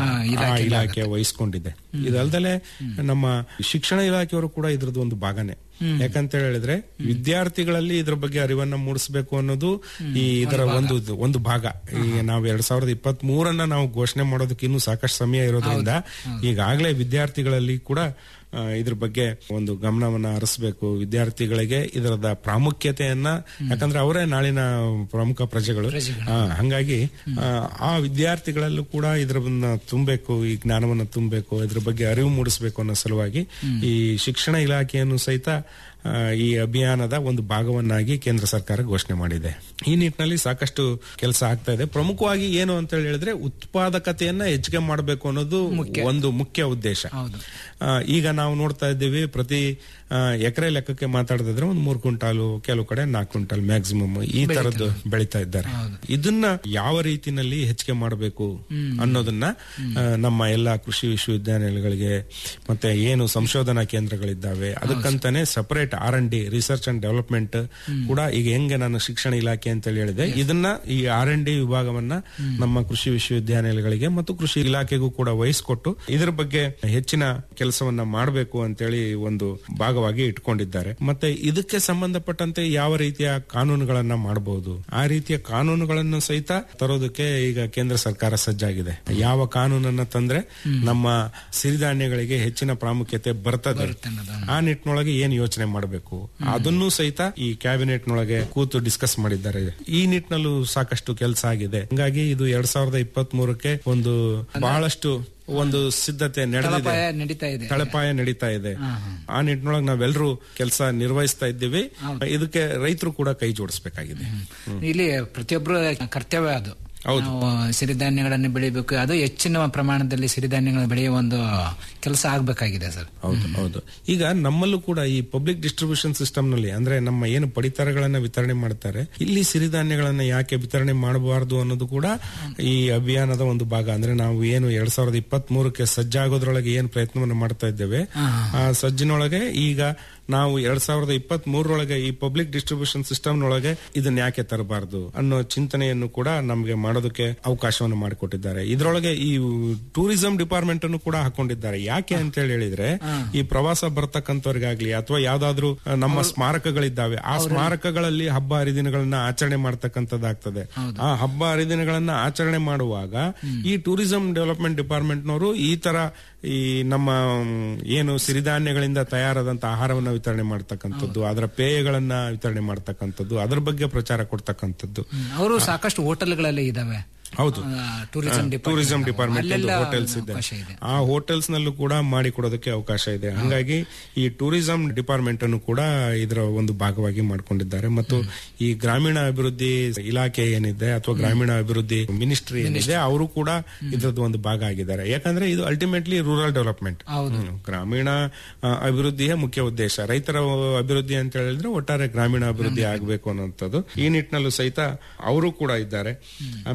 N: ಆ ಇಲಾಖೆ ವಹಿಸಿಕೊಂಡಿದೆ ಇದಲ್ದಲೆ ನಮ್ಮ ಶಿಕ್ಷಣ ಇಲಾಖೆಯವರು ಕೂಡ ಇದ್ರದ್ದು ಒಂದು ಭಾಗನೇ ಯಾಕಂತ ಹೇಳಿದ್ರೆ ವಿದ್ಯಾರ್ಥಿಗಳಲ್ಲಿ ಇದ್ರ ಬಗ್ಗೆ ಅರಿವನ್ನ ಮೂಡಿಸಬೇಕು ಅನ್ನೋದು ಈ ಇದರ ಒಂದು ಒಂದು ಭಾಗ ಈಗ ನಾವು ಎರಡ್ ಸಾವಿರದ ಇಪ್ಪತ್ತ್ ಮೂರನ್ನ ನಾವು ಘೋಷಣೆ ಮಾಡೋದಕ್ಕೆ ಇನ್ನೂ ಸಾಕಷ್ಟು ಸಮಯ ಇರೋದ್ರಿಂದ ಈಗಾಗಲೇ ವಿದ್ಯಾರ್ಥಿಗಳಲ್ಲಿ ಕೂಡ ಆ, ಇದ್ರ ಬಗ್ಗೆ ಒಂದು ಗಮನವನ್ನ ಹರಿಸಬೇಕು ವಿದ್ಯಾರ್ಥಿಗಳಿಗೆ ಇದರದ ಪ್ರಾಮುಖ್ಯತೆಯನ್ನ ಯಾಕಂದ್ರೆ ಅವರೇ ನಾಳಿನ ಪ್ರಮುಖ ಪ್ರಜೆಗಳು ಆ, ಹಂಗಾಗಿ ಆ, ಆ ವಿದ್ಯಾರ್ಥಿಗಳಲ್ಲೂ ಕೂಡ ಇದ್ರನ್ನ ತುಂಬಬೇಕು ಈ ಜ್ಞಾನವನ್ನ ತುಂಬಬೇಕು ಇದ್ರ ಬಗ್ಗೆ ಅರಿವು ಮೂಡಿಸಬೇಕು ಅನ್ನೋ ಸಲುವಾಗಿ ಈ ಶಿಕ್ಷಣ ಇಲಾಖೆಯನ್ನು ಸಹಿತ ಆ, ಈ ಅಭಿಯಾನದ ಒಂದು ಭಾಗವನ್ನಾಗಿ ಕೇಂದ್ರ ಸರ್ಕಾರ ಘೋಷಣೆ ಮಾಡಿದೆ ಈ ನಿಟ್ಟಿನಲ್ಲಿ ಸಾಕಷ್ಟು ಕೆಲಸ ಆಗ್ತಾ ಇದೆ ಪ್ರಮುಖವಾಗಿ ಏನು ಅಂತ ಹೇಳಿದ್ರೆ ಉತ್ಪಾದಕತೆಯನ್ನ ಹೆಚ್ಚಿಗೆ ಮಾಡಬೇಕು ಅನ್ನೋದು ಒಂದು ಮುಖ್ಯ ಉದ್ದೇಶ ಆ, ಈಗ ನಾವು ನೋಡ್ತಾ ಇದ್ದೀವಿ ಪ್ರತಿ ಎಕರೆ ಲೆಕ್ಕಕ್ಕೆ ಮಾತಾಡಿದ್ರೆ ಒಂದು ಮೂರು ಕ್ವಿಂಟಾಲು ಕೆಲವು ಕಡೆ ನಾಲ್ಕು ಕ್ವಿಂಟಾಲ್ ಮ್ಯಾಕ್ಸಿಮಮ್ ಈ ತರದ್ದು ಬೆಳೀತಾ ಇದ್ದಾರೆ ಇದನ್ನ ಯಾವ ರೀತಿನಲ್ಲಿ ಹೆಚ್ಚಿಗೆ ಮಾಡಬೇಕು ಅನ್ನೋದನ್ನ ಆ, ನಮ್ಮ ಎಲ್ಲಾ ಕೃಷಿ ವಿಶ್ವವಿದ್ಯಾನಿಲಯಗಳಿಗೆ ಮತ್ತೆ ಏನು ಸಂಶೋಧನಾ ಕೇಂದ್ರಗಳಿದ್ದಾವೆ ಅದಕ್ಕಂತಾನೆ separate R and D research and development ಕೂಡ ಈಗ ಹೆಂಗೆ ನಾನು ಶಿಕ್ಷಣ ಇಲಾಖೆ ಅಂತ ಹೇಳಿದೆ ಇದನ್ನ ಈ ಆರ್ ಅಂಡ್ ಡಿ ವಿಭಾಗವನ್ನ ನಮ್ಮ ಕೃಷಿ ವಿಶ್ವವಿದ್ಯಾನಿಲಯಗಳಿಗೆ ಮತ್ತು ಕೃಷಿ ಇಲಾಖೆಗೂ ಕೂಡ ವಹಿಸಿಕೊಟ್ಟು ಇದ್ರ ಬಗ್ಗೆ ಹೆಚ್ಚಿನ ಕೆಲಸವನ್ನ ಮಾಡಬೇಕು ಅಂತೇಳಿ ಒಂದು ಭಾಗವಾಗಿ ಇಟ್ಕೊಂಡಿದ್ದಾರೆ ಮತ್ತೆ ಇದಕ್ಕೆ ಸಂಬಂಧಪಟ್ಟಂತೆ ಯಾವ ರೀತಿಯ ಕಾನೂನುಗಳನ್ನ ಮಾಡಬಹುದು ಆ ರೀತಿಯ ಕಾನೂನುಗಳನ್ನು ಸಹಿತ ತರೋದಕ್ಕೆ ಈಗ ಕೇಂದ್ರ ಸರ್ಕಾರ ಸಜ್ಜಾಗಿದೆ ಯಾವ ಕಾನೂನನ್ನ ತಂದ್ರೆ ನಮ್ಮ ಸಿರಿಧಾನ್ಯಗಳಿಗೆ ಹೆಚ್ಚಿನ ಪ್ರಾಮುಖ್ಯತೆ ಬರ್ತದೆ ಆ ನಿಟ್ಟಿನೊಳಗೆ ಏನ್ ಯೋಚನೆ ಮಾಡಬೇಕು ಅದನ್ನು ಸಹಿತ ಈ ಕ್ಯಾಬಿನೆಟ್ ನೊಳಗೆ ಕೂತು ಡಿಸ್ಕಸ್ ಮಾಡಿದ್ದಾರೆ ಈ ನಿಟ್ಟಿನಲ್ಲೂ ಸಾಕಷ್ಟು ಕೆಲಸ ಆಗಿದೆ ಹಂಗಾಗಿ ಇದು ಎರಡ್ ಸಾವಿರದ ಇಪ್ಪತ್ತ್ ಮೂರಕ್ಕೆ ಒಂದು ಬಹಳಷ್ಟು ಒಂದು ಸಿದ್ಧತೆ ನಡೆದಿದೆ
M: ತಳಪಾಯ ನಡೀತಾ ಇದೆ
N: ತಳಪಾಯ ನಡೀತಾ ಇದೆ ಆ ನಿಟ್ಟಿನೊಳಗೆ ನಾವೆಲ್ಲರೂ ಕೆಲಸ ನಿರ್ವಹಿಸ್ತಾ ಇದ್ದೀವಿ ಇದಕ್ಕೆ ರೈತರು ಕೂಡ ಕೈ ಜೋಡಿಸಬೇಕಾಗಿದೆ
M: ಇಲ್ಲಿ ಪ್ರತಿಯೊಬ್ಬರು ಕರ್ತವ್ಯ ಅದು ನಾವು ಸಿರಿಧಾನ್ಯಗಳನ್ನು ಬೆಳಿಬೇಕು ಅದು ಹೆಚ್ಚಿನ ಪ್ರಮಾಣದಲ್ಲಿ ಸಿರಿಧಾನ್ಯಗಳನ್ನು ಬೆಳೆಯುವ ಒಂದು ಕೆಲಸ ಆಗ್ಬೇಕಾಗಿದೆ ಸರ್
N: ಹೌದು ಹೌದು ಈಗ ನಮ್ಮಲ್ಲೂ ಕೂಡ ಈ ಪಬ್ಲಿಕ್ ಡಿಸ್ಟ್ರಿಬ್ಯೂಷನ್ ಸಿಸ್ಟಮ್ ನಲ್ಲಿ ಅಂದ್ರೆ ನಮ್ಮ ಏನು ಪಡಿತರಗಳನ್ನ ವಿತರಣೆ ಮಾಡ್ತಾರೆ ಇಲ್ಲಿ ಸಿರಿಧಾನ್ಯಗಳನ್ನ ಯಾಕೆ ವಿತರಣೆ ಮಾಡಬಾರದು ಅನ್ನೋದು ಕೂಡ ಈ ಅಭಿಯಾನದ ಒಂದು ಭಾಗ ಅಂದ್ರೆ ನಾವು ಏನು ಎರಡ್ ಸಾವಿರದ ಇಪ್ಪತ್ತ್ ಮೂರಕ್ಕೆ ಸಜ್ಜಾಗೋದ್ರೊಳಗೆ ಏನು ಪ್ರಯತ್ನವನ್ನು ಮಾಡ್ತಾ ಇದ್ದೇವೆ ಆ ಸಜ್ಜಿನೊಳಗೆ ಈಗ ನಾವು ಎರಡ್ ಸಾವಿರದ ಇಪ್ಪತ್ತ್ ಮೂರರೊಳಗೆ ಈ ಪಬ್ಲಿಕ್ ಡಿಸ್ಟ್ರಿಬ್ಯೂಷನ್ ಸಿಸ್ಟಮ್ ನೊಳಗೆ ಇದನ್ನ ಯಾಕೆ ತರಬಾರದು ಅನ್ನೋ ಚಿಂತನೆಯನ್ನು ಕೂಡ ನಮಗೆ ಮಾಡೋದಕ್ಕೆ ಅವಕಾಶವನ್ನು ಮಾಡಿಕೊಟ್ಟಿದ್ದಾರೆ ಇದರೊಳಗೆ ಈ ಟೂರಿಸಂ ಡಿಪಾರ್ಟ್ಮೆಂಟ್ ಅನ್ನು ಕೂಡ ಹಾಕೊಂಡಿದ್ದಾರೆ ಯಾಕೆ ಅಂತ ಹೇಳಿ ಹೇಳಿದ್ರೆ ಈ ಪ್ರವಾಸ ಬರ್ತಕ್ಕಂಥವ್ರಿಗಾಗ್ಲಿ ಅಥವಾ ಯಾವ್ದಾದ್ರು ಆ, ನಮ್ಮ ಸ್ಮಾರಕಗಳಿದ್ದಾವೆ ಆ ಸ್ಮಾರಕಗಳಲ್ಲಿ ಹಬ್ಬ ಹರಿದಿನಗಳನ್ನ ಆಚರಣೆ ಮಾಡ್ತಕ್ಕಂಥದ್ದಾಗ್ತದೆ ಆ ಹಬ್ಬ ಹರಿದಿನಗಳನ್ನ ಆಚರಣೆ ಮಾಡುವಾಗ ಈ ಟೂರಿಸಂ ಡೆವಲಪ್ಮೆಂಟ್ ಡಿಪಾರ್ಟ್ಮೆಂಟ್ನವರು ಈ ತರ ಈ ನಮ್ಮ ಮ್, ಏನು ಸಿರಿಧಾನ್ಯಗಳಿಂದ ತಯಾರಾದಂತ ಆಹಾರವನ್ನ ವಿತರಣೆ ಮಾಡ್ತಕ್ಕಂಥದ್ದು ಅದರ ಪೇಯಗಳನ್ನ ವಿತರಣೆ ಮಾಡ್ತಕ್ಕಂಥದ್ದು ಅದ್ರ ಬಗ್ಗೆ ಪ್ರಚಾರ ಕೊಡ್ತಕ್ಕಂಥದ್ದು
M: ಅವರು ಸಾಕಷ್ಟು ಹೋಟೆಲ್ಗಳಲ್ಲಿ ಇದಾವೆ
N: ಹೌದು
M: ಟೂರಿಸಂ
N: ಟೂರಿಸಂ ಡಿಪಾರ್ಟ್ಮೆಂಟ್
M: ಅಲ್ಲೆಲ್ಲ
N: ಹೋಟೆಲ್ಸ್ ಇದೆ
M: ಅವಕಾಶ ಇದೆ.
N: ಆ ಹೋಟೆಲ್ಸ್ ನಲ್ಲೂ ಕೂಡ ಮಾಡಿಕೊಡೋದಕ್ಕೆ ಅವಕಾಶ ಇದೆ ಹಂಗಾಗಿ ಈ ಟೂರಿಸಂ ಡಿಪಾರ್ಟ್ಮೆಂಟ್ ಅನ್ನು ಕೂಡ ಇದರ ಒಂದು ಭಾಗವಾಗಿ ಮಾಡ್ಕೊಂಡಿದ್ದಾರೆ ಮತ್ತು ಈ ಗ್ರಾಮೀಣ ಅಭಿವೃದ್ಧಿ ಇಲಾಖೆ ಏನಿದೆ ಅಥವಾ ಗ್ರಾಮೀಣ ಅಭಿವೃದ್ಧಿ ಮಿನಿಸ್ಟ್ರಿ ಏನಿದೆ ಅವರು ಕೂಡ ಇದ್ರದ್ದು ಒಂದು ಭಾಗ ಆಗಿದ್ದಾರೆ ಯಾಕಂದ್ರೆ ಇದು ಅಲ್ಟಿಮೇಟ್ಲಿ ರೂರಲ್ ಡೆವಲಪ್ಮೆಂಟ್ ಗ್ರಾಮೀಣ ಆ, ಅಭಿವೃದ್ಧಿಯ ಮುಖ್ಯ ಉದ್ದೇಶ ರೈತರ ಅಭಿವೃದ್ಧಿ ಅಂತ ಹೇಳಿದ್ರೆ ಒಟ್ಟಾರೆ ಗ್ರಾಮೀಣ ಅಭಿವೃದ್ಧಿ ಆಗಬೇಕು ಅನ್ನೋಂಥದ್ದು ಈ ನಿಟ್ಟಿನಲ್ಲೂ ಸಹಿತ ಅವರು ಕೂಡ ಇದ್ದಾರೆ ಆಮೇಲೆ ಡಿಪಾರ್ಟ್ಮೆಂಟ್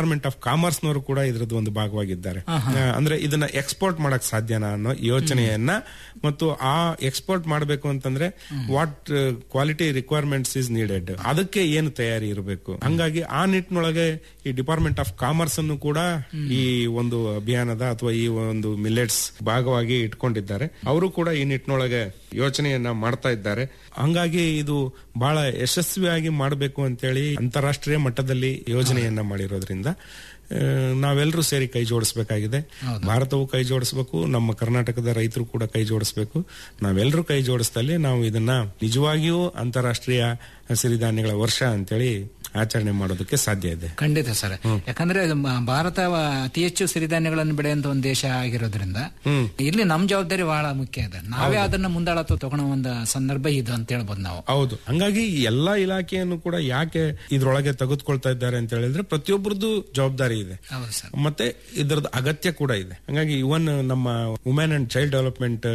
N: ಡಿಪಾರ್ಟ್ಮೆಂಟ್ ಆಫ್ ಕಾಮರ್ಸ್ ನವರು ಕೂಡ ಇದ್ರದ್ದು ಒಂದು ಭಾಗವಾಗಿದ್ದಾರೆ ಆ, ಅಂದ್ರೆ ಇದನ್ನ ಎಕ್ಸ್ಪೋರ್ಟ್ ಮಾಡಕ್ ಸಾಧ್ಯನಾ ಅನ್ನೋ ಯೋಚನೆಯನ್ನ ಮತ್ತು ಆ ಎಕ್ಸ್ಪೋರ್ಟ್ ಮಾಡಬೇಕು ಅಂತಂದ್ರೆ what quality requirements is needed ಅದಕ್ಕೆ ಏನು ತಯಾರಿ ಇರಬೇಕು ಹಂಗಾಗಿ ಆ ನಿಟ್ಟಿನೊಳಗೆ ಈ ಡಿಪಾರ್ಟ್ಮೆಂಟ್ ಆಫ್ ಕಾಮರ್ಸ್ ಅನ್ನು ಕೂಡ ಈ ಒಂದು ಅಭಿಯಾನದ ಅಥವಾ ಈ ಒಂದು ಮಿಲೆಟ್ಸ್ ಭಾಗವಾಗಿ ಇಟ್ಕೊಂಡಿದ್ದಾರೆ ಅವರು ಕೂಡ ಈ ನಿಟ್ಟಿನೊಳಗೆ ಯೋಚನೆಯನ್ನ ಮಾಡ್ತಾ ಇದ್ದಾರೆ ಹಂಗಾಗಿ ಇದು ಬಹಳ ಯಶಸ್ವಿಯಾಗಿ ಮಾಡಬೇಕು ಅಂತೇಳಿ ಅಂತಾರಾಷ್ಟ್ರೀಯ ಮಟ್ಟದಲ್ಲಿ ಯೋಜನೆಯನ್ನ ಮಾಡಿರೋದ್ರಿಂದ ಆ, ನಾವೆಲ್ಲರೂ ಸೇರಿ ಕೈ ಜೋಡಿಸಬೇಕಾಗಿದೆ ಭಾರತವು ಕೈ ಜೋಡಿಸಬೇಕು ನಮ್ಮ ಕರ್ನಾಟಕದ ರೈತರು ಕೂಡ ಕೈ ಜೋಡಿಸಬೇಕು ನಾವೆಲ್ಲರೂ ಕೈ ಜೋಡಿಸ್ತಲ್ಲಿ ನಾವು ಇದನ್ನ ನಿಜವಾಗಿಯೂ ಅಂತಾರಾಷ್ಟ್ರೀಯ ಸಿರಿಧಾನ್ಯಗಳ ವರ್ಷ ಅಂತೇಳಿ ಆಚರಣೆ ಮಾಡೋದಕ್ಕೆ ಸಾಧ್ಯ ಇದೆ
M: ಖಂಡಿತ ಸರ್ ಯಾಕಂದ್ರೆ ಅದು ಮ- ಭಾರತ ವ- ಅತಿ ಹೆಚ್ಚು ಸಿರಿಧಾನ್ಯಗಳನ್ನು ಬೆಳೆಯುವಂತ ಒಂದು ದೇಶ ಆಗಿರೋದ್ರಿಂದ
N: ಹ್ಮ್
M: ಇಲ್ಲಿ ನಮ್ ಜವಾಬ್ದಾರಿ ಬಹಳ ಮುಖ್ಯ ಇದೆ ನಾವೇ ಅದನ್ನ ಮುಂದಾಳತ್ವ ತಗೊಳ್ಳೋ ಒಂದು ಸಂದರ್ಭ ಇದು ಅಂತ ಹೇಳ್ಬೋದು ನಾವು
N: ಹೌದು ಹಂಗಾಗಿ ಈ ಎಲ್ಲಾ ಇಲಾಖೆಯನ್ನು ಕೂಡ ಯಾಕೆ ಇದ್ರೊಳಗೆ ತೆಗೆದುಕೊಳ್ತಾ ಇದ್ದಾರೆ ಅಂತ ಹೇಳಿದ್ರೆ ಪ್ರತಿಯೊಬ್ಬರದ್ದು ಜವಾಬ್ದಾರಿ ಇದೆ
M: ಹೌದು ಸರ್
N: ಮತ್ತೆ ಇದರದ ಅಗತ್ಯ ಕೂಡ ಇದೆ ಹಂಗಾಗಿ ಇವನ್ ನಮ್ಮ ವುಮೆನ್ ಅಂಡ್ ಚೈಲ್ಡ್ ಡೆವಲಪ್ಮೆಂಟ್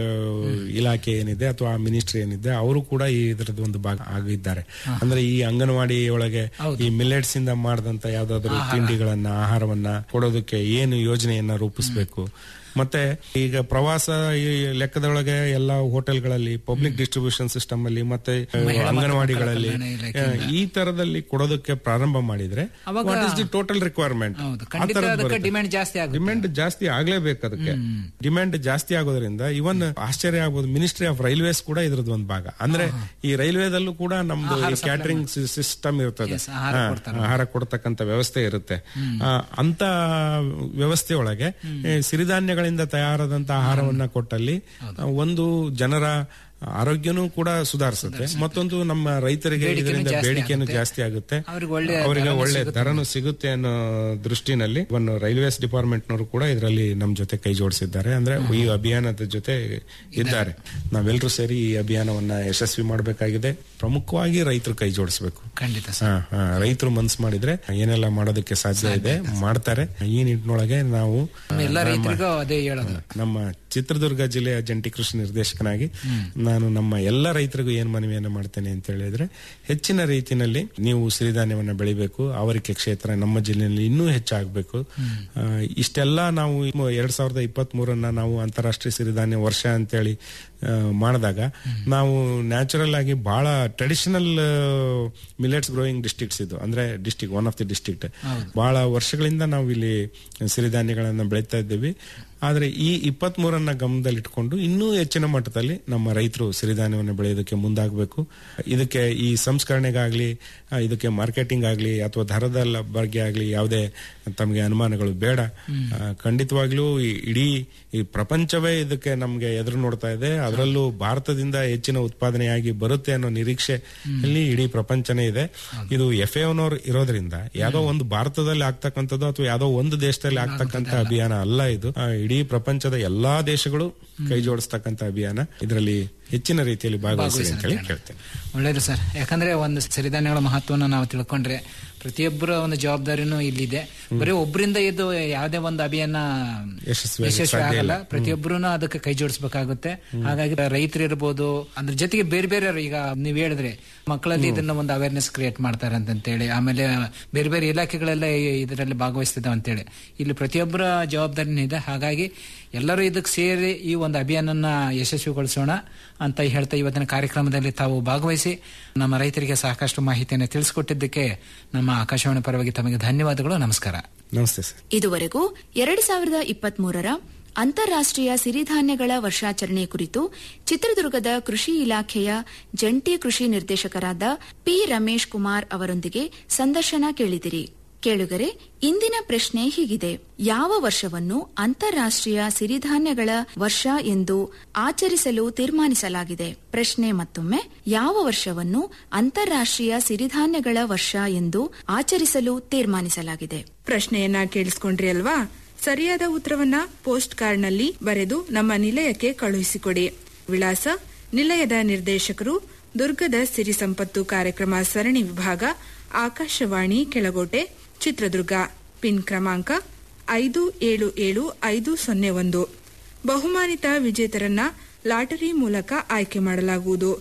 N: ಇಲಾಖೆ ಏನಿದೆ ಅಥವಾ ಮಿನಿಸ್ಟ್ರಿ ಏನಿದೆ ಅವರು ಕೂಡ ಈ ಇದರದ್ದು ಒಂದು ಭಾಗ ಆಗಿದ್ದಾರೆ ಅಂದ್ರೆ ಈ ಅಂಗನವಾಡಿ ಒಳಗೆ ಈ ಮಿಲೆಟ್ಸ್ ಇಂದ ಮಾಡಿದಂತ ಯಾವ್ದಾದ್ರು ತಿಂಡಿಗಳನ್ನ ಆಹಾರವನ್ನ ಕೊಡೋದಕ್ಕೆ ಏನು ಯೋಜನೆಯನ್ನ ರೂಪಿಸಬೇಕು ಮತ್ತೆ ಈಗ ಪ್ರವಾಸ ಈ ಲೆಕ್ಕದೊಳಗೆ ಎಲ್ಲ ಹೋಟೆಲ್ಗಳಲ್ಲಿ ಪಬ್ಲಿಕ್ ಡಿಸ್ಟ್ರಿಬ್ಯೂಷನ್ ಸಿಸ್ಟಮ್ ಅಲ್ಲಿ ಮತ್ತೆ ಅಂಗನವಾಡಿಗಳಲ್ಲಿ ಆ, ಈ ತರದಲ್ಲಿ ಕೊಡೋದಕ್ಕೆ ಪ್ರಾರಂಭ ಮಾಡಿದ್ರೆ
M: ಅವಾಗ-
N: what is the total requirement
M: ಹೌದು ಖಂಡಿತ ಅದಕ್ಕೆ ಡಿಮ್ಯಾಂಡ್ ಜಾಸ್ತಿ ಆಗುತ್ತೆ
N: ಡಿಮ್ಯಾಂಡ್ ಜಾಸ್ತಿ ಆಗ್ಲೇಬೇಕು ಅದಕ್ಕೆ ಡಿಮ್ಯಾಂಡ್ ಜಾಸ್ತಿ ಆಗೋದ್ರಿಂದ ಇವನ್ ಆಶ್ಚರ್ಯ ಆಗ್ಬೋದು ಮಿನಿಸ್ಟ್ರಿ ಆಫ್ ರೈಲ್ವೇಸ್ ಕೂಡ ಇದ್ರದ್ದು ಒಂದು ಭಾಗ ಅಂದ್ರೆ ಈ ರೈಲ್ವೇದಲ್ಲೂ ಕೂಡ ನಮ್ದು ಕ್ಯಾಟರಿಂಗ್ ಸಿಸ್ಟಮ್ ಇರ್ತದೆ
M: Yes, ಆಹಾರ
N: ಹಾ,
M: ಕೊಡ್ತಾರೆ.
N: ಆಹಾರ ಕೊಡ್ತಕ್ಕಂತ ವ್ಯವಸ್ಥೆ ಇರುತ್ತೆ ಆ, ಅಂತ ವ್ಯವಸ್ಥೆ ಒಳಗೆ ಈ ಸಿರಿಧಾನ್ಯಗಳಿಂದ ತಯಾರಾದಂತ ಆಹಾರವನ್ನ ಕೊಟ್ಟಲ್ಲಿ ಆ, ಒಂದು ಜನರ ಆರೋಗ್ಯನೂ ಕೂಡ ಸುಧಾರಿಸುತ್ತೆ ಮತ್ತೊಂದು ನಮ್ಮ ರೈತರಿಗೆ
M: ಬೇಡಿಕೆನೂ
N: ಇದರಿಂದ
M: ಜಾಸ್ತಿ
N: ಬೇಡಿಕೆನೂ
M: ಆಗುತ್ತೆ.
N: ಜಾಸ್ತಿ ಆಗುತ್ತೆ
M: ಅವ್ರಿಗೆ ಒಳ್ಳೆ
N: ಅವರಿಗೆ
M: ದರನೂ
N: ಒಳ್ಳೆ
M: ಸಿಗುತ್ತೆ.
N: ದರನು ಸಿಗುತ್ತೆ ಅನ್ನೋ ದೃಷ್ಟಿನಲ್ಲಿ ಒಂದು ರೈಲ್ವೇಸ್ ಡಿಪಾರ್ಟ್ಮೆಂಟ್ ನವರು ಕೂಡ ಇದರಲ್ಲಿ ನಮ್ಮ ಜೊತೆ ಕೈ ಜೋಡಿಸಿದ್ದಾರೆ ಅಂದ್ರೆ ಈ ಅಭಿಯಾನದ ಜೊತೆ ಇದ್ದಾರೆ ನಾವೆಲ್ಲರೂ ಸೇರಿ ಈ ಅಭಿಯಾನವನ್ನ ಯಶಸ್ವಿ ಮಾಡಬೇಕಾಗಿದೆ ಪ್ರಮುಖವಾಗಿ ರೈತರು ಕೈ ಜೋಡಿಸಬೇಕು
M: ಖಂಡಿತ
N: ರೈತರು ಮನ್ಸು ಮಾಡಿದ್ರೆ ಏನೆಲ್ಲ ಮಾಡೋದಕ್ಕೆ ಸಾಧ್ಯ ಇದೆ ಮಾಡ್ತಾರೆ ಈ ನಿಟ್ಟಿನೊಳಗೆ ನಾವು
M: ಎಲ್ಲ
N: ನಮ್ಮ-
M: ರೈತರಿಗೂ ಅದೇ ಹೇಳೋದು
N: ನಮ್ಮ ಚಿತ್ರದುರ್ಗ ಜಿಲ್ಲೆಯ ಜಂಟಿ ಕೃಷಿ ನಿರ್ದೇಶಕನಾಗಿ ನಾನು ನಮ್ಮ ಎಲ್ಲ ರೈತರಿಗೂ ಏನ್ ಮನವಿಯನ್ನ ಮಾಡ್ತೇನೆ ಅಂತ ಹೇಳಿದ್ರೆ ಹೆಚ್ಚಿನ ರೀತಿಯಲ್ಲಿ ನೀವು ಸಿರಿಧಾನ್ಯವನ್ನ ಬೆಳಿಬೇಕು ಅವರಿಕೆ ಕ್ಷೇತ್ರ ನಮ್ಮ ಜಿಲ್ಲೆಯಲ್ಲಿ ಇನ್ನೂ ಹೆಚ್ಚಾಗಬೇಕು ಆ, ಇಷ್ಟೆಲ್ಲ ನಾವು ಎರಡ್ ಸಾವಿರದ ಇಪ್ಪತ್ತ್ ಮೂರನ್ನ ನಾವು ಅಂತಾರಾಷ್ಟ್ರೀಯ ಸಿರಿಧಾನ್ಯ ವರ್ಷ ಅಂತೇಳಿ ಆ, ಮಾಡಿದಾಗ ನಾವು ನ್ಯಾಚುರಲ್ ಆಗಿ ಬಹಳ ಟ್ರೆಡಿಷನಲ್ ಮಿಲೆಟ್ಸ್ ಗ್ರೋಯಿಂಗ್ ಡಿಸ್ಟ್ರಿಕ್ಟ್ಸ್ ಇದು ಅಂದ್ರೆ district one of the district ಬಹಳ ವರ್ಷಗಳಿಂದ ನಾವು ಇಲ್ಲಿ ಸಿರಿಧಾನ್ಯಗಳನ್ನ ಬೆಳೀತಾ ಇದ್ದೀವಿ ಆದ್ರೆ ಈ ಇಪ್ಪತ್ತ್ ಮೂರನ್ನ ಗಮನದಲ್ಲಿಟ್ಕೊಂಡು ಇನ್ನೂ ಹೆಚ್ಚಿನ ಮಟ್ಟದಲ್ಲಿ ನಮ್ಮ ರೈತರು ಸಿರಿಧಾನ್ಯವನ್ನು ಬೆಳೆಯೋದಕ್ಕೆ ಮುಂದಾಗಬೇಕು ಇದಕ್ಕೆ ಈ ಸಂಸ್ಕರಣೆಗಾಗ್ಲಿ ಆ, ಇದಕ್ಕೆ ಮಾರ್ಕೆಟಿಂಗ್ ಆಗ್ಲಿ ಅಥವಾ ದರದ ಲ- ಬಗ್ಗೆ ಆಗ್ಲಿ ಯಾವುದೇ ತಮಗೆ ಅನುಮಾನಗಳು ಬೇಡ ಆ, ಖಂಡಿತವಾಗ್ಲೂ ಈ ಇಡೀ ಈ ಪ್ರಪಂಚವೇ ಇದಕ್ಕೆ ನಮ್ಗೆ ಎದುರು ನೋಡ್ತಾ ಇದೆ ಅದರಲ್ಲೂ ಭಾರತದಿಂದ ಹೆಚ್ಚಿನ ಉತ್ಪಾದನೆಯಾಗಿ ಬರುತ್ತೆ ಅನ್ನೋ ನಿರೀಕ್ಷೆ ಅಲ್ಲಿ ಇಡೀ ಪ್ರಪಂಚನೇ ಇದೆ ಇದು ಎಫ್ ಎನವರು ಇರೋದ್ರಿಂದ ಯಾವ್ದೋ ಒಂದು ಭಾರತದಲ್ಲಿ ಆಗ್ತಕ್ಕಂಥದ್ದು ಅಥವಾ ಯಾವ್ದೋ ಒಂದು ದೇಶದಲ್ಲಿ ಆಗ್ತಕ್ಕಂಥ ಅಭಿಯಾನ ಅಲ್ಲ ಇದು ಆ, ಇಡೀ ಪ್ರಪಂಚದ ಎಲ್ಲಾ ದೇಶಗಳು ಕೈ ಜೋಡಿಸ್ತಕ್ಕಂಥ ಅಭಿಯಾನ ಇದರಲ್ಲಿ ಹೆಚ್ಚಿನ ರೀತಿಯಲ್ಲಿ ಭಾಗವಹಿಸಿ ಅಂತ ಹೇಳಿ ಕೇಳ್ತೇನೆ
M: ಒಳ್ಳೇದು ಸರ್ ಯಾಕಂದ್ರೆ ಒಂದು ಸಿರಿಧಾನ್ಯಗಳ ಮಹತ್ವನ ನಾವು ತಿಳ್ಕೊಂಡ್ರೆ ಪ್ರತಿಯೊಬ್ಬರ ಒಂದು ಜವಾಬ್ದಾರಿನೂ ಇಲ್ಲಿದೆ ಬರೀ ಒಬ್ಬರಿಂದ ಇದು ಯಾವುದೇ ಒಂದು ಅಭಿಯಾನ
N: ಯಶಸ್ವಿಯಾಗಿ
M: ಯಶಸ್ವಿ
N: ಸಾಧ್ಯ
M: ಆಗಲ್ಲ
N: ಇಲ್ಲ.
M: ಪ್ರತಿಯೊಬ್ಬರು ಅದಕ್ಕೆ ಕೈ ಜೋಡಿಸಬೇಕಾಗುತ್ತೆ ಹಾಗಾಗಿ ರೈತರು ಇರ್ಬೋದು ಅದ್ರ ಜೊತೆಗೆ ಬೇರೆ ಬೇರೆ ಈಗ ನೀವ್ ಹೇಳಿದ್ರೆ ಮಕ್ಕಳಲ್ಲಿ ಇದನ್ನ ಒಂದು ಅವೇರ್ನೆಸ್ ಕ್ರಿಯೇಟ್ ಮಾಡ್ತಾರೆ ಅಂತೇಳಿ ಆಮೇಲೆ ಬೇರೆ ಬೇರೆ ಇಲಾಖೆಗಳೆಲ್ಲ ಈ- ಇದರಲ್ಲಿ ಭಾಗವಹಿಸ್ತಿದ್ದಾವೆ ಅಂತೇಳಿ ಇಲ್ಲಿ ಪ್ರತಿಯೊಬ್ಬರ ಜವಾಬ್ದಾರಿನೂ ಇದೆ ಹಾಗಾಗಿ ಎಲ್ಲರೂ ಇದಕ್ಕೆ ಸೇರಿ ಈ ಒಂದು ಅಭಿಯಾನನ ಯಶಸ್ವಿಗೊಳಿಸೋಣ ಅಂತ ಹೇಳ್ತಾ ಇವತ್ತಿನ ಕಾರ್ಯಕ್ರಮದಲ್ಲಿ ತಾವು ಭಾಗವಹಿಸಿ ನಮ್ಮ ರೈತರಿಗೆ ಸಾಕಷ್ಟು ಮಾಹಿತಿಯನ್ನು ತಿಳಿಸಿಕೊಟ್ಟಿದ್ದಕ್ಕೆ ನಮ್ಮ ಆಕಾಶವಾಣಿ ಪರವಾಗಿ ತಮಗೆ ಧನ್ಯವಾದಗಳು ನಮಸ್ಕಾರ
N: ನಮಸ್ತೆ ಸರ್
L: ಇದುವರೆಗೂ ಎರಡು ಸಾವಿರದ ಇಪ್ಪತ್ಮೂರರ ಅಂತಾರಾಷ್ಟ್ರೀಯ ಸಿರಿಧಾನ್ಯಗಳ ವರ್ಷಾಚರಣೆ ಕುರಿತು ಚಿತ್ರದುರ್ಗದ ಕೃಷಿ ಇಲಾಖೆಯ ಜಂಟಿ ಕೃಷಿ ನಿರ್ದೇಶಕರಾದ ಪಿ ರಮೇಶ್ ಕುಮಾರ್ ಅವರೊಂದಿಗೆ ಸಂದರ್ಶನ ಕೇಳಿದಿರಿ ಕೇಳುಗರೆ ಇಂದಿನ ಪ್ರಶ್ನೆ ಹೀಗಿದೆ ಯಾವ ವರ್ಷವನ್ನು ಅಂತಾರಾಷ್ಟ್ರೀಯ ಸಿರಿಧಾನ್ಯಗಳ ವರ್ಷ ಎಂದು ಆಚರಿಸಲು ತೀರ್ಮಾನಿಸಲಾಗಿದೆ ಪ್ರಶ್ನೆ ಮತ್ತೊಮ್ಮೆ ಯಾವ ವರ್ಷವನ್ನು ಅಂತಾರಾಷ್ಟ್ರೀಯ ಸಿರಿಧಾನ್ಯಗಳ ವರ್ಷ ಎಂದು ಆಚರಿಸಲು ತೀರ್ಮಾನಿಸಲಾಗಿದೆ
O: ಪ್ರಶ್ನೆಯನ್ನ ಕೇಳಿಸ್ಕೊಂಡ್ರಿ ಅಲ್ವಾ ಸರಿಯಾದ ಉತ್ತರವನ್ನ ಪೋಸ್ಟ್ ಕಾರ್ಡ್ನಲ್ಲಿ ಬರೆದು ನಮ್ಮ ನಿಲಯಕ್ಕೆ ಕಳುಹಿಸಿಕೊಡಿ ವಿಳಾಸ ನಿಲಯದ ನಿರ್ದೇಶಕರು ದುರ್ಗದ ಸಿರಿ ಸಂಪತ್ತು ಕಾರ್ಯಕ್ರಮ ಸರಣಿ ವಿಭಾಗ ಆಕಾಶವಾಣಿ ಕೆಳಗೋಟೆ ಚಿತ್ರದುರ್ಗ ಪಿನ್ ಕ್ರಮಾಂಕ ಐದು ಏಳು ಏಳು ಐದು ಸೊನ್ನೆ ಒಂದು ಬಹುಮಾನಿತ ವಿಜೇತರನ್ನ ಲಾಟರಿ ಮೂಲಕ ಆಯ್ಕೆ ಮಾಡಲಾಗುವುದು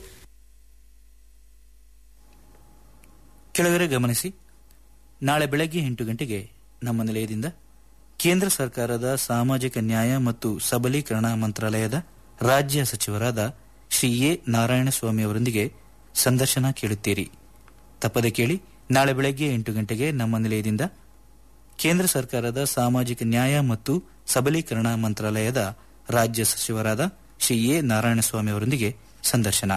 B: ಕೆಳಗರೆ ಗಮನಿಸಿ ನಾಳೆ ಬೆಳಗ್ಗೆ ಎಂಟು ಗಂಟೆಗೆ ನಮ್ಮ ನಿಲಯದಿಂದ ಕೇಂದ್ರ ಸರ್ಕಾರದ ಸಾಮಾಜಿಕ ನ್ಯಾಯ ಮತ್ತು ಸಬಲೀಕರಣ ಮಂತ್ರಾಲಯದ ರಾಜ್ಯ ಸಚಿವರಾದ ಶ್ರೀ ಎ ನಾರಾಯಣಸ್ವಾಮಿ ಅವರೊಂದಿಗೆ ಸಂದರ್ಶನ ಕೇಳುತ್ತೀರಿ ತಪ್ಪದೆ ಕೇಳಿ ನಾಳೆ ಬೆಳಗ್ಗೆ ಎಂಟು ಗಂಟೆಗೆ ನಮ್ಮ ನಿಲಯದಿಂದ ಕೇಂದ್ರ ಸರ್ಕಾರದ ಸಾಮಾಜಿಕ ನ್ಯಾಯ ಮತ್ತು ಸಬಲೀಕರಣ ಮಂತ್ರಾಲಯದ ರಾಜ್ಯ ಸಚಿವರಾದ ಶ್ರೀ ಎ ನಾರಾಯಣಸ್ವಾಮಿ ಅವರೊಂದಿಗೆ ಸಂದರ್ಶನ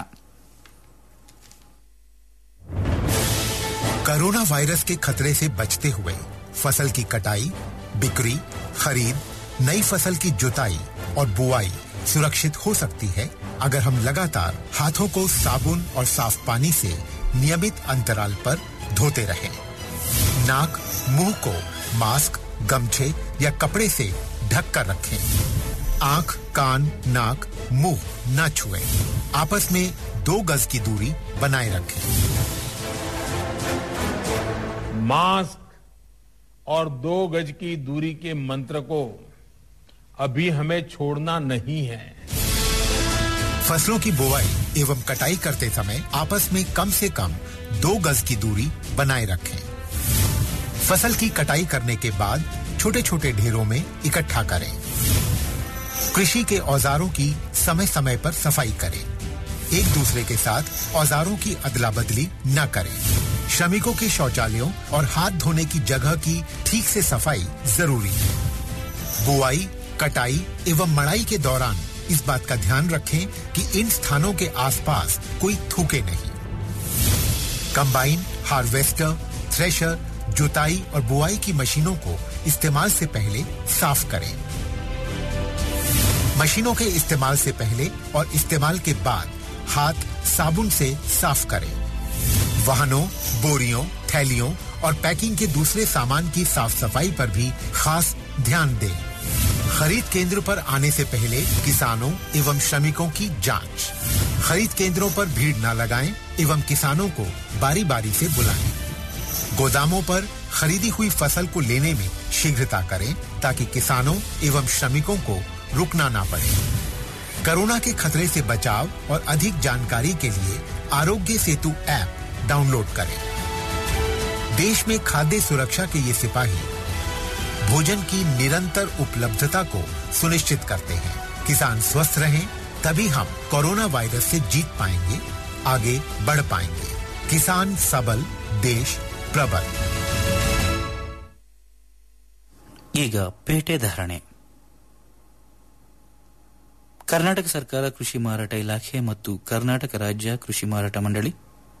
P: कोरोना वायरस के खतरे से बचते हुए फसल की कटाई बिक्री खरीद नई फसल की जुताई और बुआई सुरक्षित हो सकती है अगर हम लगातार हाथों को साबुन और साफ पानी से नियमित अंतराल पर धोते रहें। नाक मुंह को मास्क गमछे या कपड़े से ढक कर रखें आंख कान नाक मुंह न छुएं। आपस में दो गज की दूरी बनाए रखें
Q: मास्क और दो गज की दूरी के मंत्र को अभी हमें छोड़ना नहीं है
P: फसलों की बुवाई एवं कटाई करते समय आपस में कम से कम दो गज की दूरी बनाए रखें फसल की कटाई करने के बाद छोटे छोटे ढेरों में इकट्ठा करें कृषि के औजारों की समय समय पर सफाई करें एक दूसरे के साथ औजारों की अदला बदली न करें श्रमिकों के शौचालयों और हाथ धोने की जगह की ठीक से सफाई जरूरी है बुआई कटाई एवं मड़ाई के दौरान इस बात का ध्यान रखें कि इन स्थानों के आसपास कोई थूके नहीं कंबाइन हार्वेस्टर थ्रेशर जुताई और बुआई की मशीनों को इस्तेमाल से पहले साफ करें मशीनों के इस्तेमाल से पहले और इस्तेमाल के बाद हाथ साबुन से साफ करें वाहनों बोरियों थैलियों और पैकिंग के दूसरे सामान की साफ सफाई पर भी खास ध्यान दें खरीद केंद्र पर आने से पहले किसानों एवं श्रमिकों की जांच खरीद केंद्रों पर भीड़ न लगाएं एवं किसानों को बारी बारी से बुलाएं गोदामों पर खरीदी हुई फसल को लेने में शीघ्रता करें ताकि किसानों एवं श्रमिकों को रुकना ना पड़े कोरोना के खतरे से बचाव और अधिक जानकारी के लिए आरोग्य सेतु ऐप डाउनलोड करें देश में खाद्य सुरक्षा के ये सिपाही भोजन की निरंतर उपलब्धता को सुनिश्चित करते हैं किसान स्वस्थ रहें तभी हम कोरोना वायरस से जीत पाएंगे आगे बढ़ पाएंगे किसान सबल देश प्रबल
B: ಈಗ ಪೇಟೆ ಧಾರಣೆ ಕರ್ನಾಟಕ ಸರ್ಕಾರ ಕೃಷಿ ಮಾರಾಟ ಇಲಾಖೆ ಮತ್ತು ಕರ್ನಾಟಕ ರಾಜ್ಯ ಕೃಷಿ ಮಾರಾಟ ಮಂಡಳಿ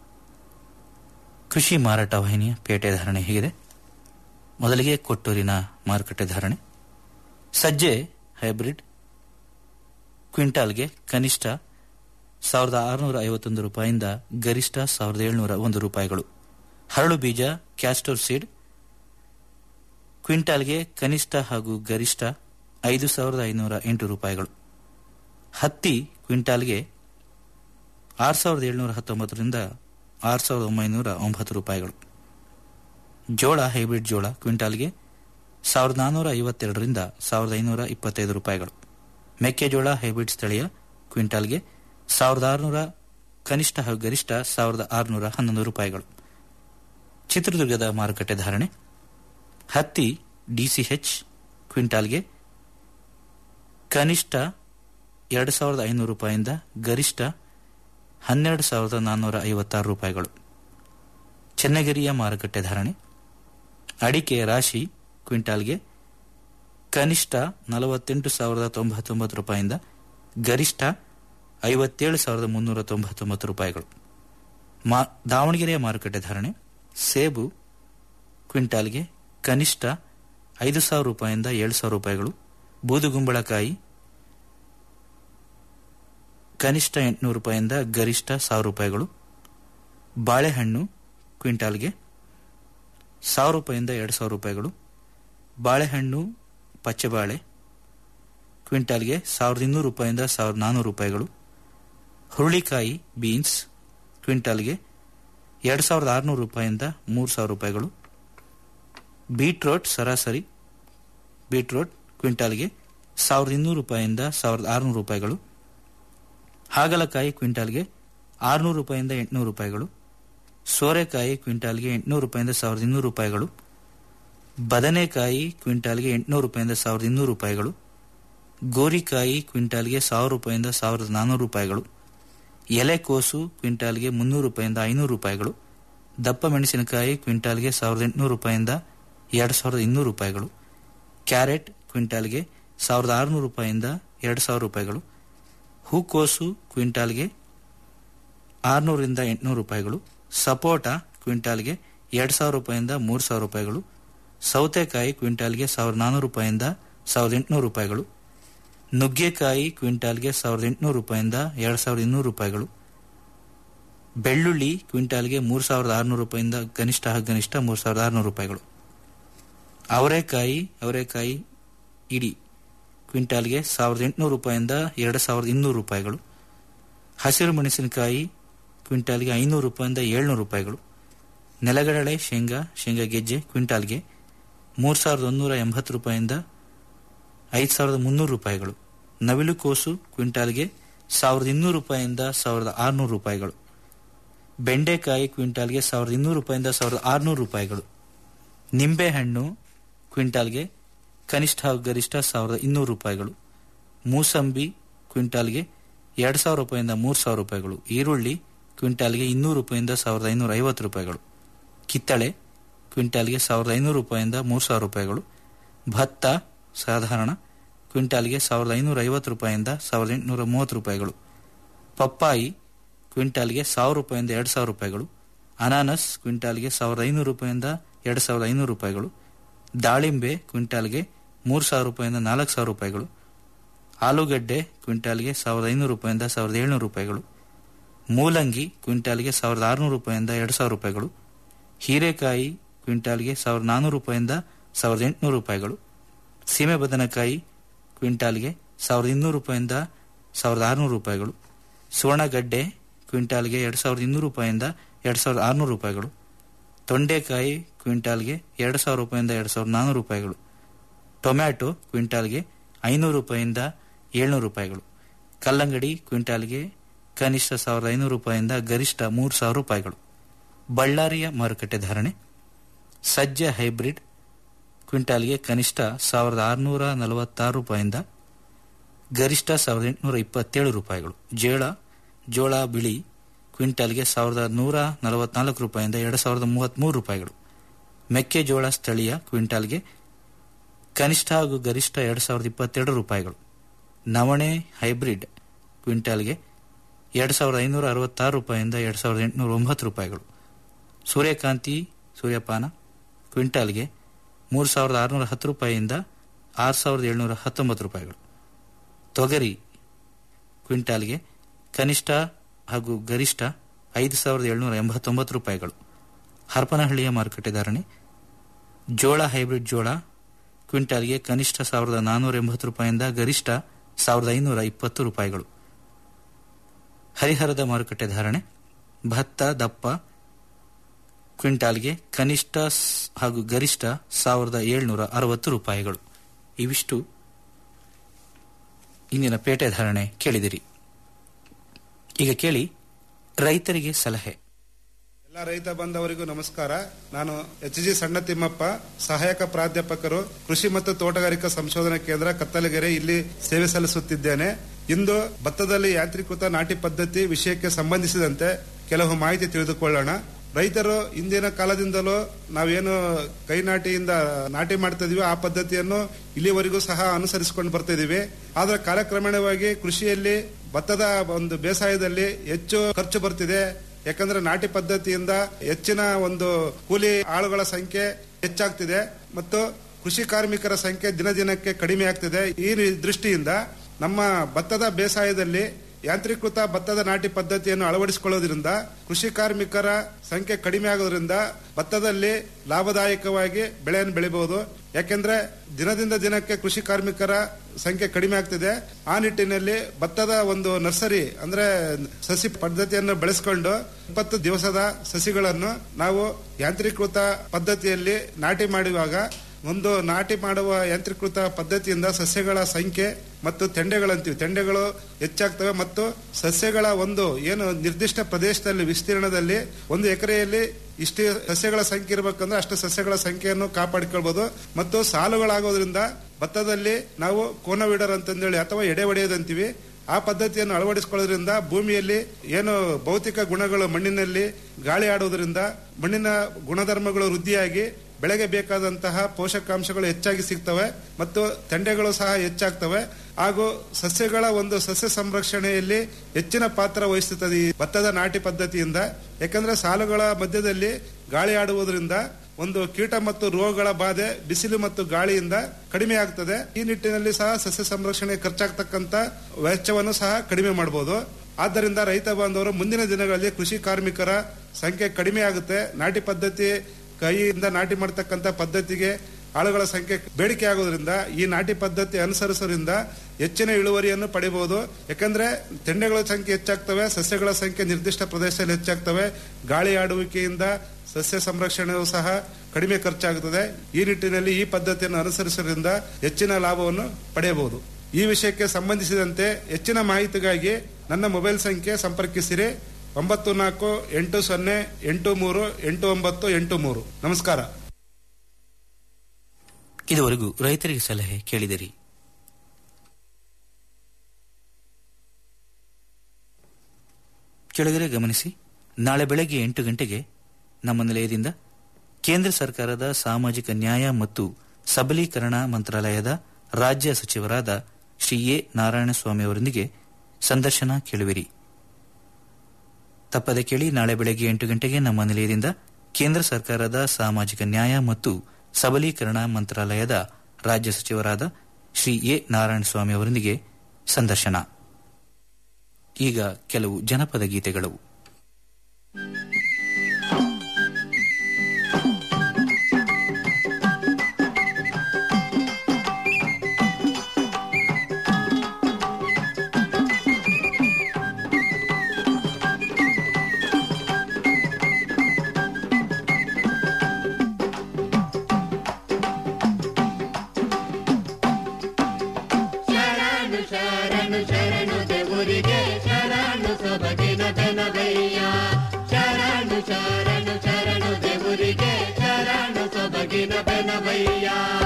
B: ಕೃಷಿ ಮಾರಾಟ ವಾಹಿನಿಯ ಪೇಟೆ ಧಾರಣೆ ಹೇಗಿದೆ ಮೊದಲಿಗೆ ಕೊಟ್ಟೂರಿನ ಮಾರುಕಟ್ಟೆ ಧಾರಣೆ ಸಜ್ಜೆ ಹೈಬ್ರಿಡ್ ಕ್ವಿಂಟಾಲ್ಗೆ ಕನಿಷ್ಠ ಸಾವಿರದ ಆರುನೂರ ಐವತ್ತೊಂದು ರೂಪಾಯಿಂದ ಗರಿಷ್ಠ ಸಾವಿರದ ಏಳುನೂರ ಒಂದು ರೂಪಾಯಿಗಳು ಹರಳು ಬೀಜ ಕ್ಯಾಸ್ಟೋರ್ ಸೀಡ್ ಕ್ವಿಂಟಾಲ್ಗೆ ಕನಿಷ್ಠ ಹಾಗೂ ಗರಿಷ್ಠ ಐದು ಸಾವಿರದ ಐನೂರ ಎಂಟು ರೂಪಾಯಿಗಳು ಹತ್ತಿ ಕ್ವಿಂಟಾಲ್ಗೆ ಆರು ಸಾವಿರದ ಏಳುನೂರ ಹತ್ತೊಂಬತ್ತರಿಂದ ಆರು ಸಾವಿರದ ಒಂಬೈನೂರ ಒಂಬತ್ತು ರೂಪಾಯಿಗಳು ಜೋಳ ಹೈಬ್ರಿಡ್ ಜೋಳ ಕ್ವಿಂಟಾಲ್ಗೆ ಸಾವಿರದ ನಾನ್ನೂರ ಐವತ್ತೆರಡರಿಂದ ಸಾವಿರದ ಐನೂರ ಇಪ್ಪತ್ತೈದು ರೂಪಾಯಿಗಳು ಮೆಕ್ಕೆಜೋಳ ಹೈಬ್ರಿಡ್ ಸ್ಥಳೀಯ ಕ್ವಿಂಟಾಲ್ಗೆ ಸಾವಿರದ ಆರುನೂರ ಕನಿಷ್ಠ ಹಾಗೂ ಗರಿಷ್ಠ ಸಾವಿರದ ಆರುನೂರ ಹನ್ನೊಂದು ರೂಪಾಯಿಗಳು ಚಿತ್ರದುರ್ಗದ ಮಾರುಕಟ್ಟೆ ಧಾರಣೆ ಹತ್ತಿ ಡಿಸಿಎಚ್ ಕ್ವಿಂಟಾಲ್ಗೆ ಕನಿಷ್ಠ ಎರಡು ಸಾವಿರದ ಐನೂರು ರೂಪಾಯಿಂದ ಗರಿಷ್ಠ ಹನ್ನೆರಡು ಸಾವಿರದ ನಾನ್ನೂರ ಐವತ್ತಾರು ರೂಪಾಯಿಗಳು ಚೆನ್ನಗಿರಿಯ ಮಾರುಕಟ್ಟೆ ಧಾರಣೆ ಅಡಿಕೆ ರಾಶಿ ಕ್ವಿಂಟಾಲ್ಗೆ ಕನಿಷ್ಠ ನಲವತ್ತೆಂಟು ಸಾವಿರದ ತೊಂಬತ್ತೊಂಬತ್ತು ರೂಪಾಯಿಂದ ಗರಿಷ್ಠ ಐವತ್ತೇಳು ಸಾವಿರದ ಮುನ್ನೂರ ತೊಂಬತ್ತೊಂಬತ್ತು ರೂಪಾಯಿಗಳು ಮಾ ದಾವಣಗೆರೆಯ ಮಾರುಕಟ್ಟೆ ಧಾರಣೆ ಸೇಬು ಕ್ವಿಂಟಾಲ್ಗೆ ಕನಿಷ್ಠ ಐದು ಸಾವಿರ ರೂಪಾಯಿಂದ ಏಳು ಸಾವಿರ ರೂಪಾಯಿಗಳು ಬೂದುಗುಂಬಳಕಾಯಿ ಕನಿಷ್ಠ ಎಂಟುನೂರು ರೂಪಾಯಿಂದ ಗರಿಷ್ಠ ಸಾವಿರ ರೂಪಾಯಿಗಳು ಬಾಳೆಹಣ್ಣು ಕ್ವಿಂಟಾಲ್ಗೆ ಸಾವಿರ ರೂಪಾಯಿಂದ ಎರಡು ಸಾವಿರ ರೂಪಾಯಿಗಳು ಬಾಳೆಹಣ್ಣು ಪಚ್ಚೆಬಾಳೆ ಕ್ವಿಂಟಾಲ್ಗೆ ಸಾವಿರದ ಇನ್ನೂರು ರೂಪಾಯಿಂದ ಸಾವಿರದ ನಾನ್ನೂರು ರೂಪಾಯಿಗಳು ಹುರುಳಿಕಾಯಿ ಬೀನ್ಸ್ ಕ್ವಿಂಟಾಲ್ಗೆ ಎರಡು ಸಾವಿರದ ಆರುನೂರು ರೂಪಾಯಿಂದ ಮೂರು ಸಾವಿರ ರೂಪಾಯಿಗಳು ಬೀಟ್ರೋಟ್ ಸರಾಸರಿ ಬೀಟ್ರೋಟ್ ಕ್ವಿಂಟಾಲ್ಗೆ ಸಾವಿರದ ಇನ್ನೂರು ರೂಪಾಯಿಂದ ಸಾವಿರದ ಆರುನೂರು ರೂಪಾಯಿಗಳು ಹಾಗಲಕಾಯಿ ಕ್ವಿಂಟಾಲ್ಗೆ ಆರುನೂರು ರೂಪಾಯಿಂದ ಎಂಟುನೂರು ರೂಪಾಯಿಗಳು ಸೋರೆಕಾಯಿ ಕ್ವಿಂಟಾಲ್ಗೆ ಎಂಟುನೂರು ರೂಪಾಯಿಂದ ಸಾವಿರದ ಇನ್ನೂರು ರೂಪಾಯಿಗಳು ಬದನೆಕಾಯಿ ಕ್ವಿಂಟಾಲ್ಗೆ ಎಂಟುನೂರು ರೂಪಾಯಿಂದ ಸಾವಿರದ ಇನ್ನೂರು ರೂಪಾಯಿಗಳು ಗೋರಿಕಾಯಿ ಕ್ವಿಂಟಾಲ್ಗೆ ಸಾವಿರ ರೂಪಾಯಿಂದ ಸಾವಿರದ ನಾನ್ನೂರು ರೂಪಾಯಿಗಳು ಎಲೆಕೋಸು ಕ್ವಿಂಟಾಲ್ಗೆ ಮುನ್ನೂರು ರೂಪಾಯಿಂದ ಐನೂರು ರೂಪಾಯಿಗಳು ದಪ್ಪ ಮೆಣಸಿನಕಾಯಿ ಕ್ವಿಂಟಾಲ್ಗೆ ಸಾವಿರದ ಎಂಟುನೂರು ರೂಪಾಯಿಂದ ಎರಡು ಸಾವಿರದ ಇನ್ನೂರು ರೂಪಾಯಿಗಳು ಕ್ಯಾರೆಟ್ ಕ್ವಿಂಟಾಲ್ಗೆ ಸಾವಿರದ ಆರುನೂರು ರೂಪಾಯಿಂದ ಎರಡು ಸಾವಿರ ರೂಪಾಯಿಗಳು ಹೂಕೋಸು ಕ್ವಿಂಟಾಲ್ಗೆ ಆರುನೂರಿಂದ ಎಂಟುನೂರು ರೂಪಾಯಿಗಳು ಸಪೋಟ ಕ್ವಿಂಟಾಲ್ಗೆ ಎರಡು ಸಾವಿರ ರೂಪಾಯಿಂದ ಮೂರು ಸಾವಿರ ರೂಪಾಯಿಗಳು ಸೌತೆಕಾಯಿ ಕ್ವಿಂಟಾಲ್ಗೆ ಸಾವಿರದ ನಾನ್ನೂರು ರೂಪಾಯಿಂದ ಸಾವಿರದ ಎಂಟುನೂರು ರೂಪಾಯಿಗಳು ನುಗ್ಗೆಕಾಯಿ ಕ್ವಿಂಟಾಲ್ಗೆ ಸಾವಿರದ ಎಂಟುನೂರು ರೂಪಾಯಿಂದ ಎರಡು ಸಾವಿರದ ಇನ್ನೂರು ರೂಪಾಯಿಗಳು ಬೆಳ್ಳುಳ್ಳಿ ಕ್ವಿಂಟಾಲ್ಗೆ ಮೂರು ಸಾವಿರದ ಆರುನೂರು ರೂಪಾಯಿಂದ ಕನಿಷ್ಠ ಹಾಗೂ ಗನಿಷ್ಠ ಮೂರು ಸಾವಿರದ ಆರುನೂರು ರೂಪಾಯಿಗಳು ಅವರೆಕಾಯಿ ಅವರೆಕಾಯಿ ಇಡಿ ಕ್ವಿಂಟಾಲ್ಗೆ ಸಾವಿರದ ಎಂಟುನೂರು ರೂಪಾಯಿಂದ ಎರಡು ಸಾವಿರದ ಇನ್ನೂರು ರೂಪಾಯಿಗಳು ಹಸಿರು ಮೆಣಸಿನಕಾಯಿ ಕ್ವಿಂಟಾಲ್ಗೆ ಐನೂರು ರೂಪಾಯಿಂದ ಏಳ್ನೂರು ರೂಪಾಯಿಗಳು ನೆಲಗಡಲೆ ಶೇಂಗಾ ಶೇಂಗಾ ಗೆಜ್ಜೆ ಕ್ವಿಂಟಾಲ್ಗೆ ಮೂರು ಸಾವಿರದ ಒಂದೂರ ಎಂಬತ್ತು ರೂಪಾಯಿಂದ ಐದು ಸಾವಿರದ ಮುನ್ನೂರು ರೂಪಾಯಿಗಳು ನವಿಲು ಕೋಸು ಕ್ವಿಂಟಾಲ್ಗೆ ಸಾವಿರದ ಇನ್ನೂರು ರೂಪಾಯಿಂದ ಸಾವಿರದ ಆರುನೂರು ರೂಪಾಯಿಗಳು ಬೆಂಡೆಕಾಯಿ ಕ್ವಿಂಟಾಲ್ಗೆ ಸಾವಿರದ ಇನ್ನೂರು ರೂಪಾಯಿಂದ ಸಾವಿರದ ಆರುನೂರು ರೂಪಾಯಿಗಳು ನಿಂಬೆಹಣ್ಣು ಕ್ವಿಂಟಾಲ್ಗೆ ಕನಿಷ್ಠ ಹಾಗೂ ಗರಿಷ್ಠ ಸಾವಿರದ ಇನ್ನೂರು ರೂಪಾಯಿಗಳು ಮೂಸಂಬಿ ಕ್ವಿಂಟಾಲ್ಗೆ ಎರಡು ಸಾವಿರ ರೂಪಾಯಿಂದ ಮೂರು ಸಾವಿರ ರೂಪಾಯಿಗಳು ಈರುಳ್ಳಿ ಕ್ವಿಂಟಾಲ್ಗೆ ಇನ್ನೂರು ರೂಪಾಯಿಂದ ಸಾವಿರದ ಐನೂರ ಐವತ್ತು ರೂಪಾಯಿಗಳು ಕಿತ್ತಳೆ ಕ್ವಿಂಟಾಲ್ಗೆ ಸಾವಿರದ ಐನೂರು ರೂಪಾಯಿಂದ ಮೂರು ಸಾವಿರ ರೂಪಾಯಿಗಳು ಭತ್ತ ಸಾಧಾರಣ ಕ್ವಿಂಟಾಲ್ಗೆ ಸಾವಿರದ ಐನೂರ ಐವತ್ತು ರೂಪಾಯಿಂದ ಸಾವಿರದ ಎಂಟುನೂರ ಮೂವತ್ತು ರೂಪಾಯಿಗಳು ಪಪ್ಪಾಯಿ ಕ್ವಿಂಟಾಲ್ಗೆ ಸಾವಿರ ರೂಪಾಯಿಂದ ಎರಡು ಸಾವಿರ ರೂಪಾಯಿಗಳು ಅನಾನಸ್ ಕ್ವಿಂಟಾಲ್ಗೆ ಸಾವಿರದ ಐನೂರು ರೂಪಾಯಿಂದ ಎರಡು ಸಾವಿರದ ಐನೂರು ರೂಪಾಯಿಗಳು ದಾಳಿಂಬೆ ಕ್ವಿಂಟಾಲ್ಗೆ ಮೂರು ಸಾವಿರ ರೂಪಾಯಿಂದ ನಾಲ್ಕು ಸಾವಿರ ರೂಪಾಯಿಗಳು ಆಲೂಗಡ್ಡೆ ಕ್ವಿಂಟಾಲ್ಗೆ ಸಾವಿರದ ಐನೂರು ರೂಪಾಯಿಂದ ಸಾವಿರದ ಏಳ್ನೂರು ರೂಪಾಯಿಗಳು ಮೂಲಂಗಿ ಕ್ವಿಂಟಾಲ್ಗೆ ಸಾವಿರದ ಆರುನೂರು ರೂಪಾಯಿಂದ ಎರಡು ಸಾವಿರ ರೂಪಾಯಿಗಳು ಹೀರೆಕಾಯಿ ಕ್ವಿಂಟಾಲ್ಗೆ ಸಾವಿರದ ನಾನ್ನೂರು ರೂಪಾಯಿಂದ ಸಾವಿರದ ಎಂಟುನೂರು ರೂಪಾಯಿಗಳು ಸೀಮೆ ಬದನೆಕಾಯಿ ಕ್ವಿಂಟಾಲ್ಗೆ ಸಾವಿರದ ಇನ್ನೂರು ರೂಪಾಯಿಂದ ಸಾವಿರದ ಆರುನೂರು ರೂಪಾಯಿಗಳು ಸುವರ್ಣಗಡ್ಡೆ ಕ್ವಿಂಟಾಲ್ಗೆ ಎರಡು ಸಾವಿರದ ಇನ್ನೂರು ರೂಪಾಯಿಂದ ಎರಡು ಸಾವಿರದ ಆರುನೂರು ರೂಪಾಯಿಗಳು ತೊಂಡೆಕಾಯಿ ಕ್ವಿಂಟಾಲ್ಗೆ ಎರಡು ಸಾವಿರ ರೂಪಾಯಿಂದ ಎರಡು ಸಾವಿರದ ನಾನ್ನೂರು ರೂಪಾಯಿಗಳು ಟೊಮ್ಯಾಟೊ ಕ್ವಿಂಟಾಲ್ಗೆ ಐನೂರು ರೂಪಾಯಿಂದ ಏಳ್ನೂರು ರೂಪಾಯಿಗಳು ಕಲ್ಲಂಗಡಿ ಕ್ವಿಂಟಾಲ್ಗೆ ಕನಿಷ್ಠ ಸಾವಿರದ ಐನೂರು ರೂಪಾಯಿಂದ ಗರಿಷ್ಠ ಮೂರು ಸಾವಿರ ರೂಪಾಯಿಗಳು ಬಳ್ಳಾರಿಯ ಮಾರುಕಟ್ಟೆ ಧಾರಣೆ ಸಜ್ಜೆ ಹೈಬ್ರಿಡ್ ಕ್ವಿಂಟಾಲ್ಗೆ ಕನಿಷ್ಠ ಸಾವಿರದ ಆರುನೂರ ನಲವತ್ತಾರು ರೂಪಾಯಿಂದ ಗರಿಷ್ಠ ಸಾವಿರದ ಎಂಟುನೂರ ಇಪ್ಪತ್ತೇಳು ರೂಪಾಯಿಗಳು ಜೇಳ ಜೋಳ ಬಿಳಿ ಕ್ವಿಂಟಾಲ್ಗೆ ಸಾವಿರದ ನೂರ ನಲವತ್ನಾಲ್ಕು ರೂಪಾಯಿಂದ ಎರಡು ಸಾವಿರದ ಮೂವತ್ತ್ಮೂರು ರೂಪಾಯಿಗಳು ಮೆಕ್ಕೆಜೋಳ ಸ್ಥಳೀಯ ಕ್ವಿಂಟಾಲ್ಗೆ ಕನಿಷ್ಠ ಹಾಗೂ ಗರಿಷ್ಠ ಎರಡು ಸಾವಿರದ ಇಪ್ಪತ್ತೆರಡು ರೂಪಾಯಿಗಳು ನವಣೆ ಹೈಬ್ರಿಡ್ ಕ್ವಿಂಟಾಲ್ಗೆ ಎರಡು ಸಾವಿರದ ಐನೂರ ಅರವತ್ತಾರು ರೂಪಾಯಿಂದ ಎರಡು ಸಾವಿರದ ಎಂಟುನೂರ ಒಂಬತ್ತು ರೂಪಾಯಿಗಳು ಸೂರ್ಯಕಾಂತಿ ಸೂರ್ಯಪಾನ ಕ್ವಿಂಟಾಲ್ಗೆ ಮೂರು ಸಾವಿರದ ಆರುನೂರ ಹತ್ತು ರೂಪಾಯಿಯಿಂದ ಆರು ಸಾವಿರದ ಏಳ್ನೂರ ಹತ್ತೊಂಬತ್ತು ರೂಪಾಯಿಗಳು ತೊಗರಿ ಕ್ವಿಂಟಾಲ್ಗೆ ಕನಿಷ್ಠ ಹಾಗೂ ಗರಿಷ್ಠ ಐದು ಸಾವಿರದ ಏಳ್ನೂರ ಎಂಬತ್ತೊಂಬತ್ತು ರೂಪಾಯಿಗಳು ಹರಪನಹಳ್ಳಿಯ ಮಾರುಕಟ್ಟೆ ಧಾರಣೆ ಜೋಳ ಹೈಬ್ರಿಡ್ ಜೋಳ ಕ್ವಿಂಟಾಲ್ಗೆ ಕನಿಷ್ಠ ಸಾವಿರದ ನಾನ್ನೂರ ಎಂಬತ್ತು ರೂಪಾಯಿಂದ ಗರಿಷ್ಠ ಸಾವಿರದ ಐನೂರ ಇಪ್ಪತ್ತು ರೂಪಾಯಿಗಳು ಹರಿಹರದ ಮಾರುಕಟ್ಟೆ ಧಾರಣೆ ಭತ್ತ ದಪ್ಪ ಕ್ವಿಂಟಾಲ್ಗೆ ಕನಿಷ್ಠ ಹಾಗೂ ಗರಿಷ್ಠ ಸಾವಿರದ ಏಳ್ನೂರ ಅರವತ್ತು ರೂಪಾಯಿಗಳು ಇವಿಷ್ಟು ಇಂದಿನ ಪೇಟೆ ಧಾರಣೆ ಕೇಳಿದಿರಿ ಈಗ ಕೇಳಿ ರೈತರಿಗೆ ಸಲಹೆ
R: ಎಲ್ಲ ರೈತ ಬಂಧವರಿಗೂ ನಮಸ್ಕಾರ ನಾನು ಎಚ್ ಜಿ ಸಣ್ಣ ತಿಮ್ಮಪ್ಪ ಸಹಾಯಕ ಪ್ರಾಧ್ಯಾಪಕರು ಕೃಷಿ ಮತ್ತು ತೋಟಗಾರಿಕಾ ಸಂಶೋಧನಾ ಕೇಂದ್ರ ಕತ್ತಲಗೆರೆ ಇಲ್ಲಿ ಸೇವೆ ಸಲ್ಲಿಸುತ್ತಿದ್ದೇನೆ ಇಂದು ಭತ್ತದಲ್ಲಿ ಯಾಂತ್ರೀಕೃತ ನಾಟಿ ಪದ್ಧತಿ ವಿಷಯಕ್ಕೆ ಸಂಬಂಧಿಸಿದಂತೆ ಕೆಲವು ಮಾಹಿತಿ ತಿಳಿದುಕೊಳ್ಳೋಣ ರೈತರು ಇಂದಿನ ಕಾಲದಿಂದಲೂ ನಾವೇನು ಕೈ ನಾಟಿಯಿಂದ ನಾಟಿ ಮಾಡ್ತಾ ಇದೀವಿ ಆ ಪದ್ಧತಿಯನ್ನು ಇಲ್ಲಿವರೆಗೂ ಸಹ ಅನುಸರಿಸಿಕೊಂಡು ಬರ್ತಾ ಇದೀವಿ ಆದ್ರೆ ಕಾಲಕ್ರಮೇಣವಾಗಿ ಕೃಷಿಯಲ್ಲಿ ಭತ್ತದ ಒಂದು ಬೇಸಾಯದಲ್ಲಿ ಹೆಚ್ಚು ಖರ್ಚು ಬರ್ತಿದೆ ಯಾಕಂದ್ರೆ ನಾಟಿ ಪದ್ಧತಿಯಿಂದ ಹೆಚ್ಚಿನ ಒಂದು ಕೂಲಿ ಆಳುಗಳ ಸಂಖ್ಯೆ ಹೆಚ್ಚಾಗ್ತಿದೆ ಮತ್ತು ಕೃಷಿ ಕಾರ್ಮಿಕರ ಸಂಖ್ಯೆ ದಿನ ದಿನಕ್ಕೆ ಕಡಿಮೆ ಆಗ್ತಿದೆ ಈ ದೃಷ್ಟಿಯಿಂದ ನಮ್ಮ ಭತ್ತದ ಬೇಸಾಯದಲ್ಲಿ ಯಾಂತ್ರೀಕೃತ ಭತ್ತದ ನಾಟಿ ಪದ್ಧತಿಯನ್ನು ಅಳವಡಿಸಿಕೊಳ್ಳೋದ್ರಿಂದ ಕೃಷಿ ಕಾರ್ಮಿಕರ ಸಂಖ್ಯೆ ಕಡಿಮೆ ಆಗೋದ್ರಿಂದ ಭತ್ತದಲ್ಲಿ ಲಾಭದಾಯಕವಾಗಿ ಬೆಳೆಯನ್ನು ಬೆಳಿಬಹುದು ಯಾಕೆಂದ್ರೆ ದಿನದಿಂದ ದಿನಕ್ಕೆ ಕೃಷಿ ಕಾರ್ಮಿಕರ ಸಂಖ್ಯೆ ಕಡಿಮೆ ಆಗ್ತಿದೆ ಆ ನಿಟ್ಟಿನಲ್ಲಿ ಭತ್ತದ ಒಂದು ನರ್ಸರಿ ಅಂದ್ರೆ ಸಸಿ ಪದ್ಧತಿಯನ್ನು ಬೆಳೆಸಿಕೊಂಡು ಇಪ್ಪತ್ತು ದಿವಸದ ಸಸಿಗಳನ್ನು ನಾವು ಯಾಂತ್ರೀಕೃತ ಪದ್ಧತಿಯಲ್ಲಿ ನಾಟಿ ಮಾಡುವಾಗ ಒಂದು ನಾಟಿ ಮಾಡುವ ಯಾಂತ್ರೀಕೃತ ಪದ್ಧತಿಯಿಂದ ಸಸ್ಯಗಳ ಸಂಖ್ಯೆ ಮತ್ತು ತೆಂಡೆಗಳಂತೀವಿ ತೆಂಡೆಗಳು ಹೆಚ್ಚಾಗ್ತವೆ ಮತ್ತು ಸಸ್ಯಗಳ ಒಂದು ಏನು ನಿರ್ದಿಷ್ಟ ಪ್ರದೇಶದಲ್ಲಿ ವಿಸ್ತೀರ್ಣದಲ್ಲಿ ಒಂದು ಎಕರೆಯಲ್ಲಿ ಇಷ್ಟು ಸಸ್ಯಗಳ ಸಂಖ್ಯೆ ಇರಬೇಕಂದ್ರೆ ಅಷ್ಟು ಸಸ್ಯಗಳ ಸಂಖ್ಯೆಯನ್ನು ಕಾಪಾಡಿಕೊಳ್ಬಹುದು ಮತ್ತು ಸಾಲುಗಳಾಗೋದ್ರಿಂದ ಭತ್ತದಲ್ಲಿ ನಾವು ಕೋನ ವೀಡರ್ ಅಂತಂದೇಳಿ ಅಥವಾ ಎಡೆ ಹೊಡೆಯೋದಂತೀವಿ ಆ ಪದ್ಧತಿಯನ್ನು ಅಳವಡಿಸಿಕೊಳ್ಳೋದ್ರಿಂದ ಭೂಮಿಯಲ್ಲಿ ಏನು ಭೌತಿಕ ಗುಣಗಳು ಮಣ್ಣಿನಲ್ಲಿ ಗಾಳಿ ಆಡುವುದರಿಂದ ಮಣ್ಣಿನ ಗುಣಧರ್ಮಗಳು ವೃದ್ಧಿಯಾಗಿ ಬೆಳೆಗೆ ಬೇಕಾದಂತಹ ಪೋಷಕಾಂಶಗಳು ಹೆಚ್ಚಾಗಿ ಸಿಗ್ತವೆ ಮತ್ತು ತೆಂಡೆಗಳು ಸಹ ಹೆಚ್ಚಾಗ್ತವೆ ಹಾಗೂ ಸಸ್ಯಗಳ ಒಂದು ಸಸ್ಯ ಸಂರಕ್ಷಣೆಯಲ್ಲಿ ಹೆಚ್ಚಿನ ಪಾತ್ರ ವಹಿಸುತ್ತದೆ ಈ ಭತ್ತದ ನಾಟಿ ಪದ್ಧತಿಯಿಂದ ಯಾಕಂದ್ರೆ ಸಾಲುಗಳ ಮಧ್ಯದಲ್ಲಿ ಗಾಳಿ ಆಡುವುದರಿಂದ ಒಂದು ಕೀಟ ಮತ್ತು ರೋಗಗಳ ಬಾಧೆ ಬಿಸಿಲು ಮತ್ತು ಗಾಳಿಯಿಂದ ಕಡಿಮೆ ಆಗ್ತದೆ ಈ ನಿಟ್ಟಿನಲ್ಲಿ ಸಹ ಸಸ್ಯ ಸಂರಕ್ಷಣೆ ಖರ್ಚಾಗ್ತಕ್ಕಂತ ವೆಚ್ಚವನ್ನು ಸಹ ಕಡಿಮೆ ಮಾಡಬಹುದು ಆದ್ದರಿಂದ ರೈತ ಬಾಂಧವರು ಮುಂದಿನ ದಿನಗಳಲ್ಲಿ ಕೃಷಿ ಕಾರ್ಮಿಕರ ಸಂಖ್ಯೆ ಕಡಿಮೆ ಆಗುತ್ತೆ ನಾಟಿ ಪದ್ಧತಿ ಕೈಯಿಂದ ನಾಟಿ ಮಾಡತಕ್ಕಂತ ಪದ್ಧತಿಗೆ ಆಳುಗಳ ಸಂಖ್ಯೆ ಬೇಡಿಕೆ ಆಗೋದ್ರಿಂದ ಈ ನಾಟಿ ಪದ್ಧತಿ ಅನುಸರಿಸೋದ್ರಿಂದ ಹೆಚ್ಚಿನ ಇಳುವರಿಯನ್ನು ಪಡಿಬಹುದು ಯಾಕಂದ್ರೆ ತೆಂಡೆಗಳ ಸಂಖ್ಯೆ ಹೆಚ್ಚಾಗ್ತವೆ ಸಸ್ಯಗಳ ಸಂಖ್ಯೆ ನಿರ್ದಿಷ್ಟ ಪ್ರದೇಶದಲ್ಲಿ ಹೆಚ್ಚಾಗ್ತವೆ ಗಾಳಿ ಆಡುವಿಕೆಯಿಂದ ಸಸ್ಯ ಸಂರಕ್ಷಣೆಯೂ ಸಹ ಕಡಿಮೆ ಖರ್ಚಾಗುತ್ತದೆ ಈ ನಿಟ್ಟಿನಲ್ಲಿ ಈ ಪದ್ಧತಿಯನ್ನು ಅನುಸರಿಸೋದ್ರಿಂದ ಹೆಚ್ಚಿನ ಲಾಭವನ್ನು ಪಡೆಯಬಹುದು ಈ ವಿಷಯಕ್ಕೆ ಸಂಬಂಧಿಸಿದಂತೆ ಹೆಚ್ಚಿನ ಮಾಹಿತಿಗಾಗಿ ನನ್ನ ಮೊಬೈಲ್ ಸಂಖ್ಯೆ ಸಂಪರ್ಕಿಸಿರಿ ಒಂಬತ್ತು ನಾಲ್ಕು ಎಂಟು ಸೊನ್ನೆ ಎಂಟು ಮೂರು ಎಂಟು ಒಂಬತ್ತು ಎಂಟು ಮೂರು ನಮಸ್ಕಾರ
B: ಇದುವರೆಗೂ ರೈತರಿಗೆ ಸಲಹೆ ಕೇಳಿದಿರಿ ಕೆಳಗರೆ ಗಮನಿಸಿ ನಾಳೆ ಬೆಳಗ್ಗೆ ಎಂಟು ಗಂಟೆಗೆ ನಮ್ಮ ನಿಲಯದಿಂದ ಕೇಂದ್ರ ಸರ್ಕಾರದ ಸಾಮಾಜಿಕ ನ್ಯಾಯ ಮತ್ತು ಸಬಲೀಕರಣ ಮಂತ್ರಾಲಯದ ರಾಜ್ಯ ಸಚಿವರಾದ ಶ್ರೀ ಎ ನಾರಾಯಣಸ್ವಾಮಿ ಅವರೊಂದಿಗೆ ಸಂದರ್ಶನ ಕೇಳುವಿರಿ ತಪ್ಪದೆ ಕೇಳಿ ನಾಳೆ ಬೆಳಗ್ಗೆ ಎಂಟು ಗಂಟೆಗೆ ನಮ್ಮ ನಿಲಯದಿಂದ ಕೇಂದ್ರ ಸರ್ಕಾರದ ಸಾಮಾಜಿಕ ನ್ಯಾಯ ಮತ್ತು ಸಬಲೀಕರಣ ಮಂತ್ರಾಲಯದ ರಾಜ್ಯ ಸಚಿವರಾದ ಶ್ರೀ ಎ ನಾರಾಯಣಸ್ವಾಮಿ ಅವರೊಂದಿಗೆ ಸಂದರ್ಶನ ಈಗ ಕೆಲವು ಜನಪದ ಗೀತೆಗಳು
S: ಶರಣು ಶರಣು ಶರಣು ದೇವರಿಗೆ ಶರಣು ಸೊಬಗಿನ ಬೆನವಯ್ಯ ಶರಣು ಶರಣು ಶರಣು ದೇವರಿಗೆ ಶರಣು ಸೊಬಗಿನ ಬೆನವಯ್ಯ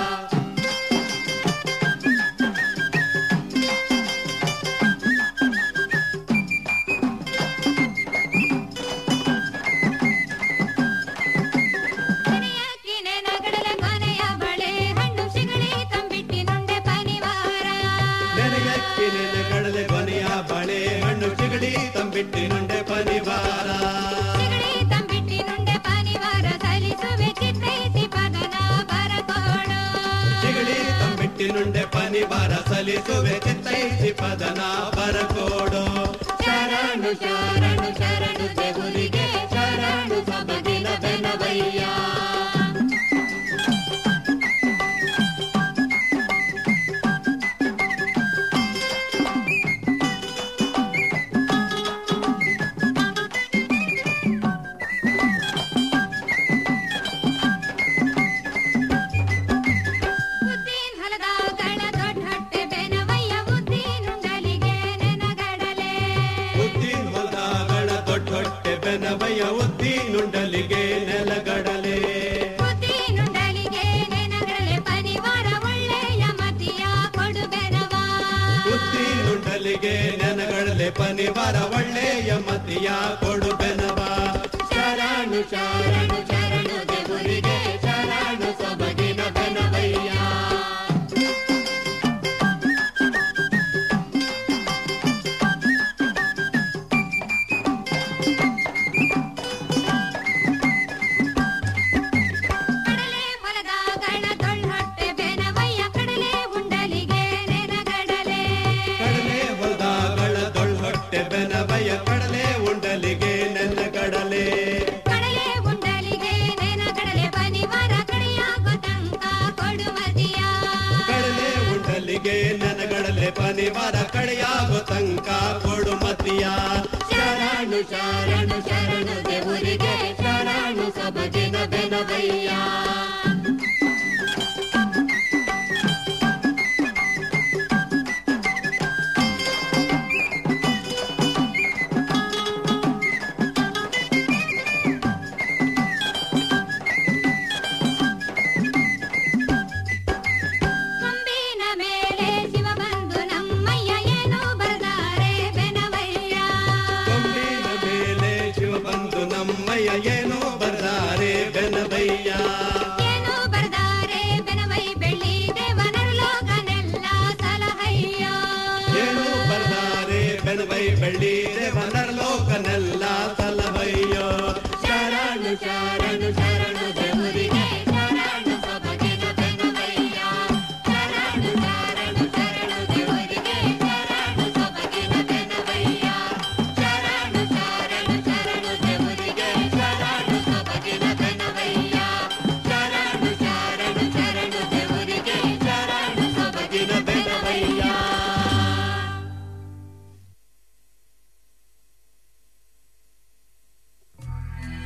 T: ನಗಡಲ ಕೊನೆಯ ಬಳೆ ಹಣ್ಣು ಸಿಗಳಿ ತಂಬಿಟ್ಟಿ ನುಂಡೆ ಪನಿವಾರ
S: ನೆನೆಯಕ್ಕಿ ನೆನೆಗಡಲೆ ಕೊನೆಯ ಬಳೆ ಹಣ್ಣು ಚಿಗಡಿ ತಂಬಿಟ್ಟಿ ನುಂಡೆ ಪನಿವಾರ
T: ಸಿಗಳಿ ತಂಬಿಟ್ಟಿ ನುಂಡೆ ಪನಿವಾರ ಸಲಿಸುವೆ ಚಿತ್ತೈತಿ ಪದನ ಬರಕೋಡು
S: ಚಿಗಡಿ ತಂಬಿಟ್ಟಿ ನುಂಡೆ ಪನಿವಾರ ಸಲಿಸುವೆ ಚಿತ್ತೈಸಿ ಪದನ ಬರಕೋಡು ಶರಣು ಶರಣು ಶರಣು ದೇವರಿಗೆ ಶರಣು ಸೊಬಗಿನ ಬೆನವಯ್ಯ
T: ಉದ್ದಿನ ಹಲದಾಗಳ ದೊಡ್ಡ ಹೊಟ್ಟೆ ಬೆನವಯ್ಯ ಉದ್ದಿನುಂಡಲಿಗೆ ನೆನಗಡಲೆ
S: ಉದ್ದಿನ ಹೊಲಗಳ ದೊಡ್ಡ ಹೊಟ್ಟೆ ಬೆನವಯ್ಯ ಉದ್ದಿನುಂಡಲಿಗೆ ನೆಲಗಡಲೆ
T: ಉದ್ದಿನುಂಡಲಿಗೆ ನೆನಗಡಲೆ ಪನಿವಾರ ಒಳ್ಳೆಯ ಮತಿಯ ಕೊಡು ಬೆನವ
S: ಉದ್ದಿನುಂಡಲಿಗೆ ನೆನಗಡಲೆ ಪನಿವಾರ ಒಳ್ಳೆಯ ಮತಿಯ ಕೊಡು ಬೆನವ ಶರಣು ಶರಣು ಶರಣು ದೇವರಿಗೆ ಶರಣು ಸೊಬಗಿನ ಬೆನವಯ್ಯ
T: ಕಡಲೆ ಹೊಲದಾಗಳ ದೊಡ್ಡ ಹೊಟ್ಟೆ ಬೆನವಯ್ಯ ಕಡಲೆ ಉಂಡಲಿಗೆ ನೆನಗಡಲೆ
S: ಕಡಲೆ ಹೊಲದಾಗಳ ದೊಳ್ಳ ಹೊಟ್ಟೆ ಬೆನವಯ್ಯ ಕಡಲೆ ಉಂಡಲಿಗೆ ನೆನಗಡಲೆ
T: ಕಡಲೆ ಉಂಡಲಿಗೆ ನೆನಗಡಲೆ ಪನಿವಾರ ಕಡೆಯಾಗೋ ತನಕ ಕೊಡು ಮತಿಯ
S: ಕಡಲೆ ಉಂಡಲಿಗೆ ನೆನಗಡಲೆ ಪನಿವಾರ ಕಡೆಯಾಗೋ ತನಕ ಕೊಡು ಮತಿಯ ಶರಣು ಶರಣು ಶರಣು ದೇವರಿಗೆ ಶರಣು ಸಬಗಿನ ಬೆನವಯ್ಯ ಮೆರೆಯ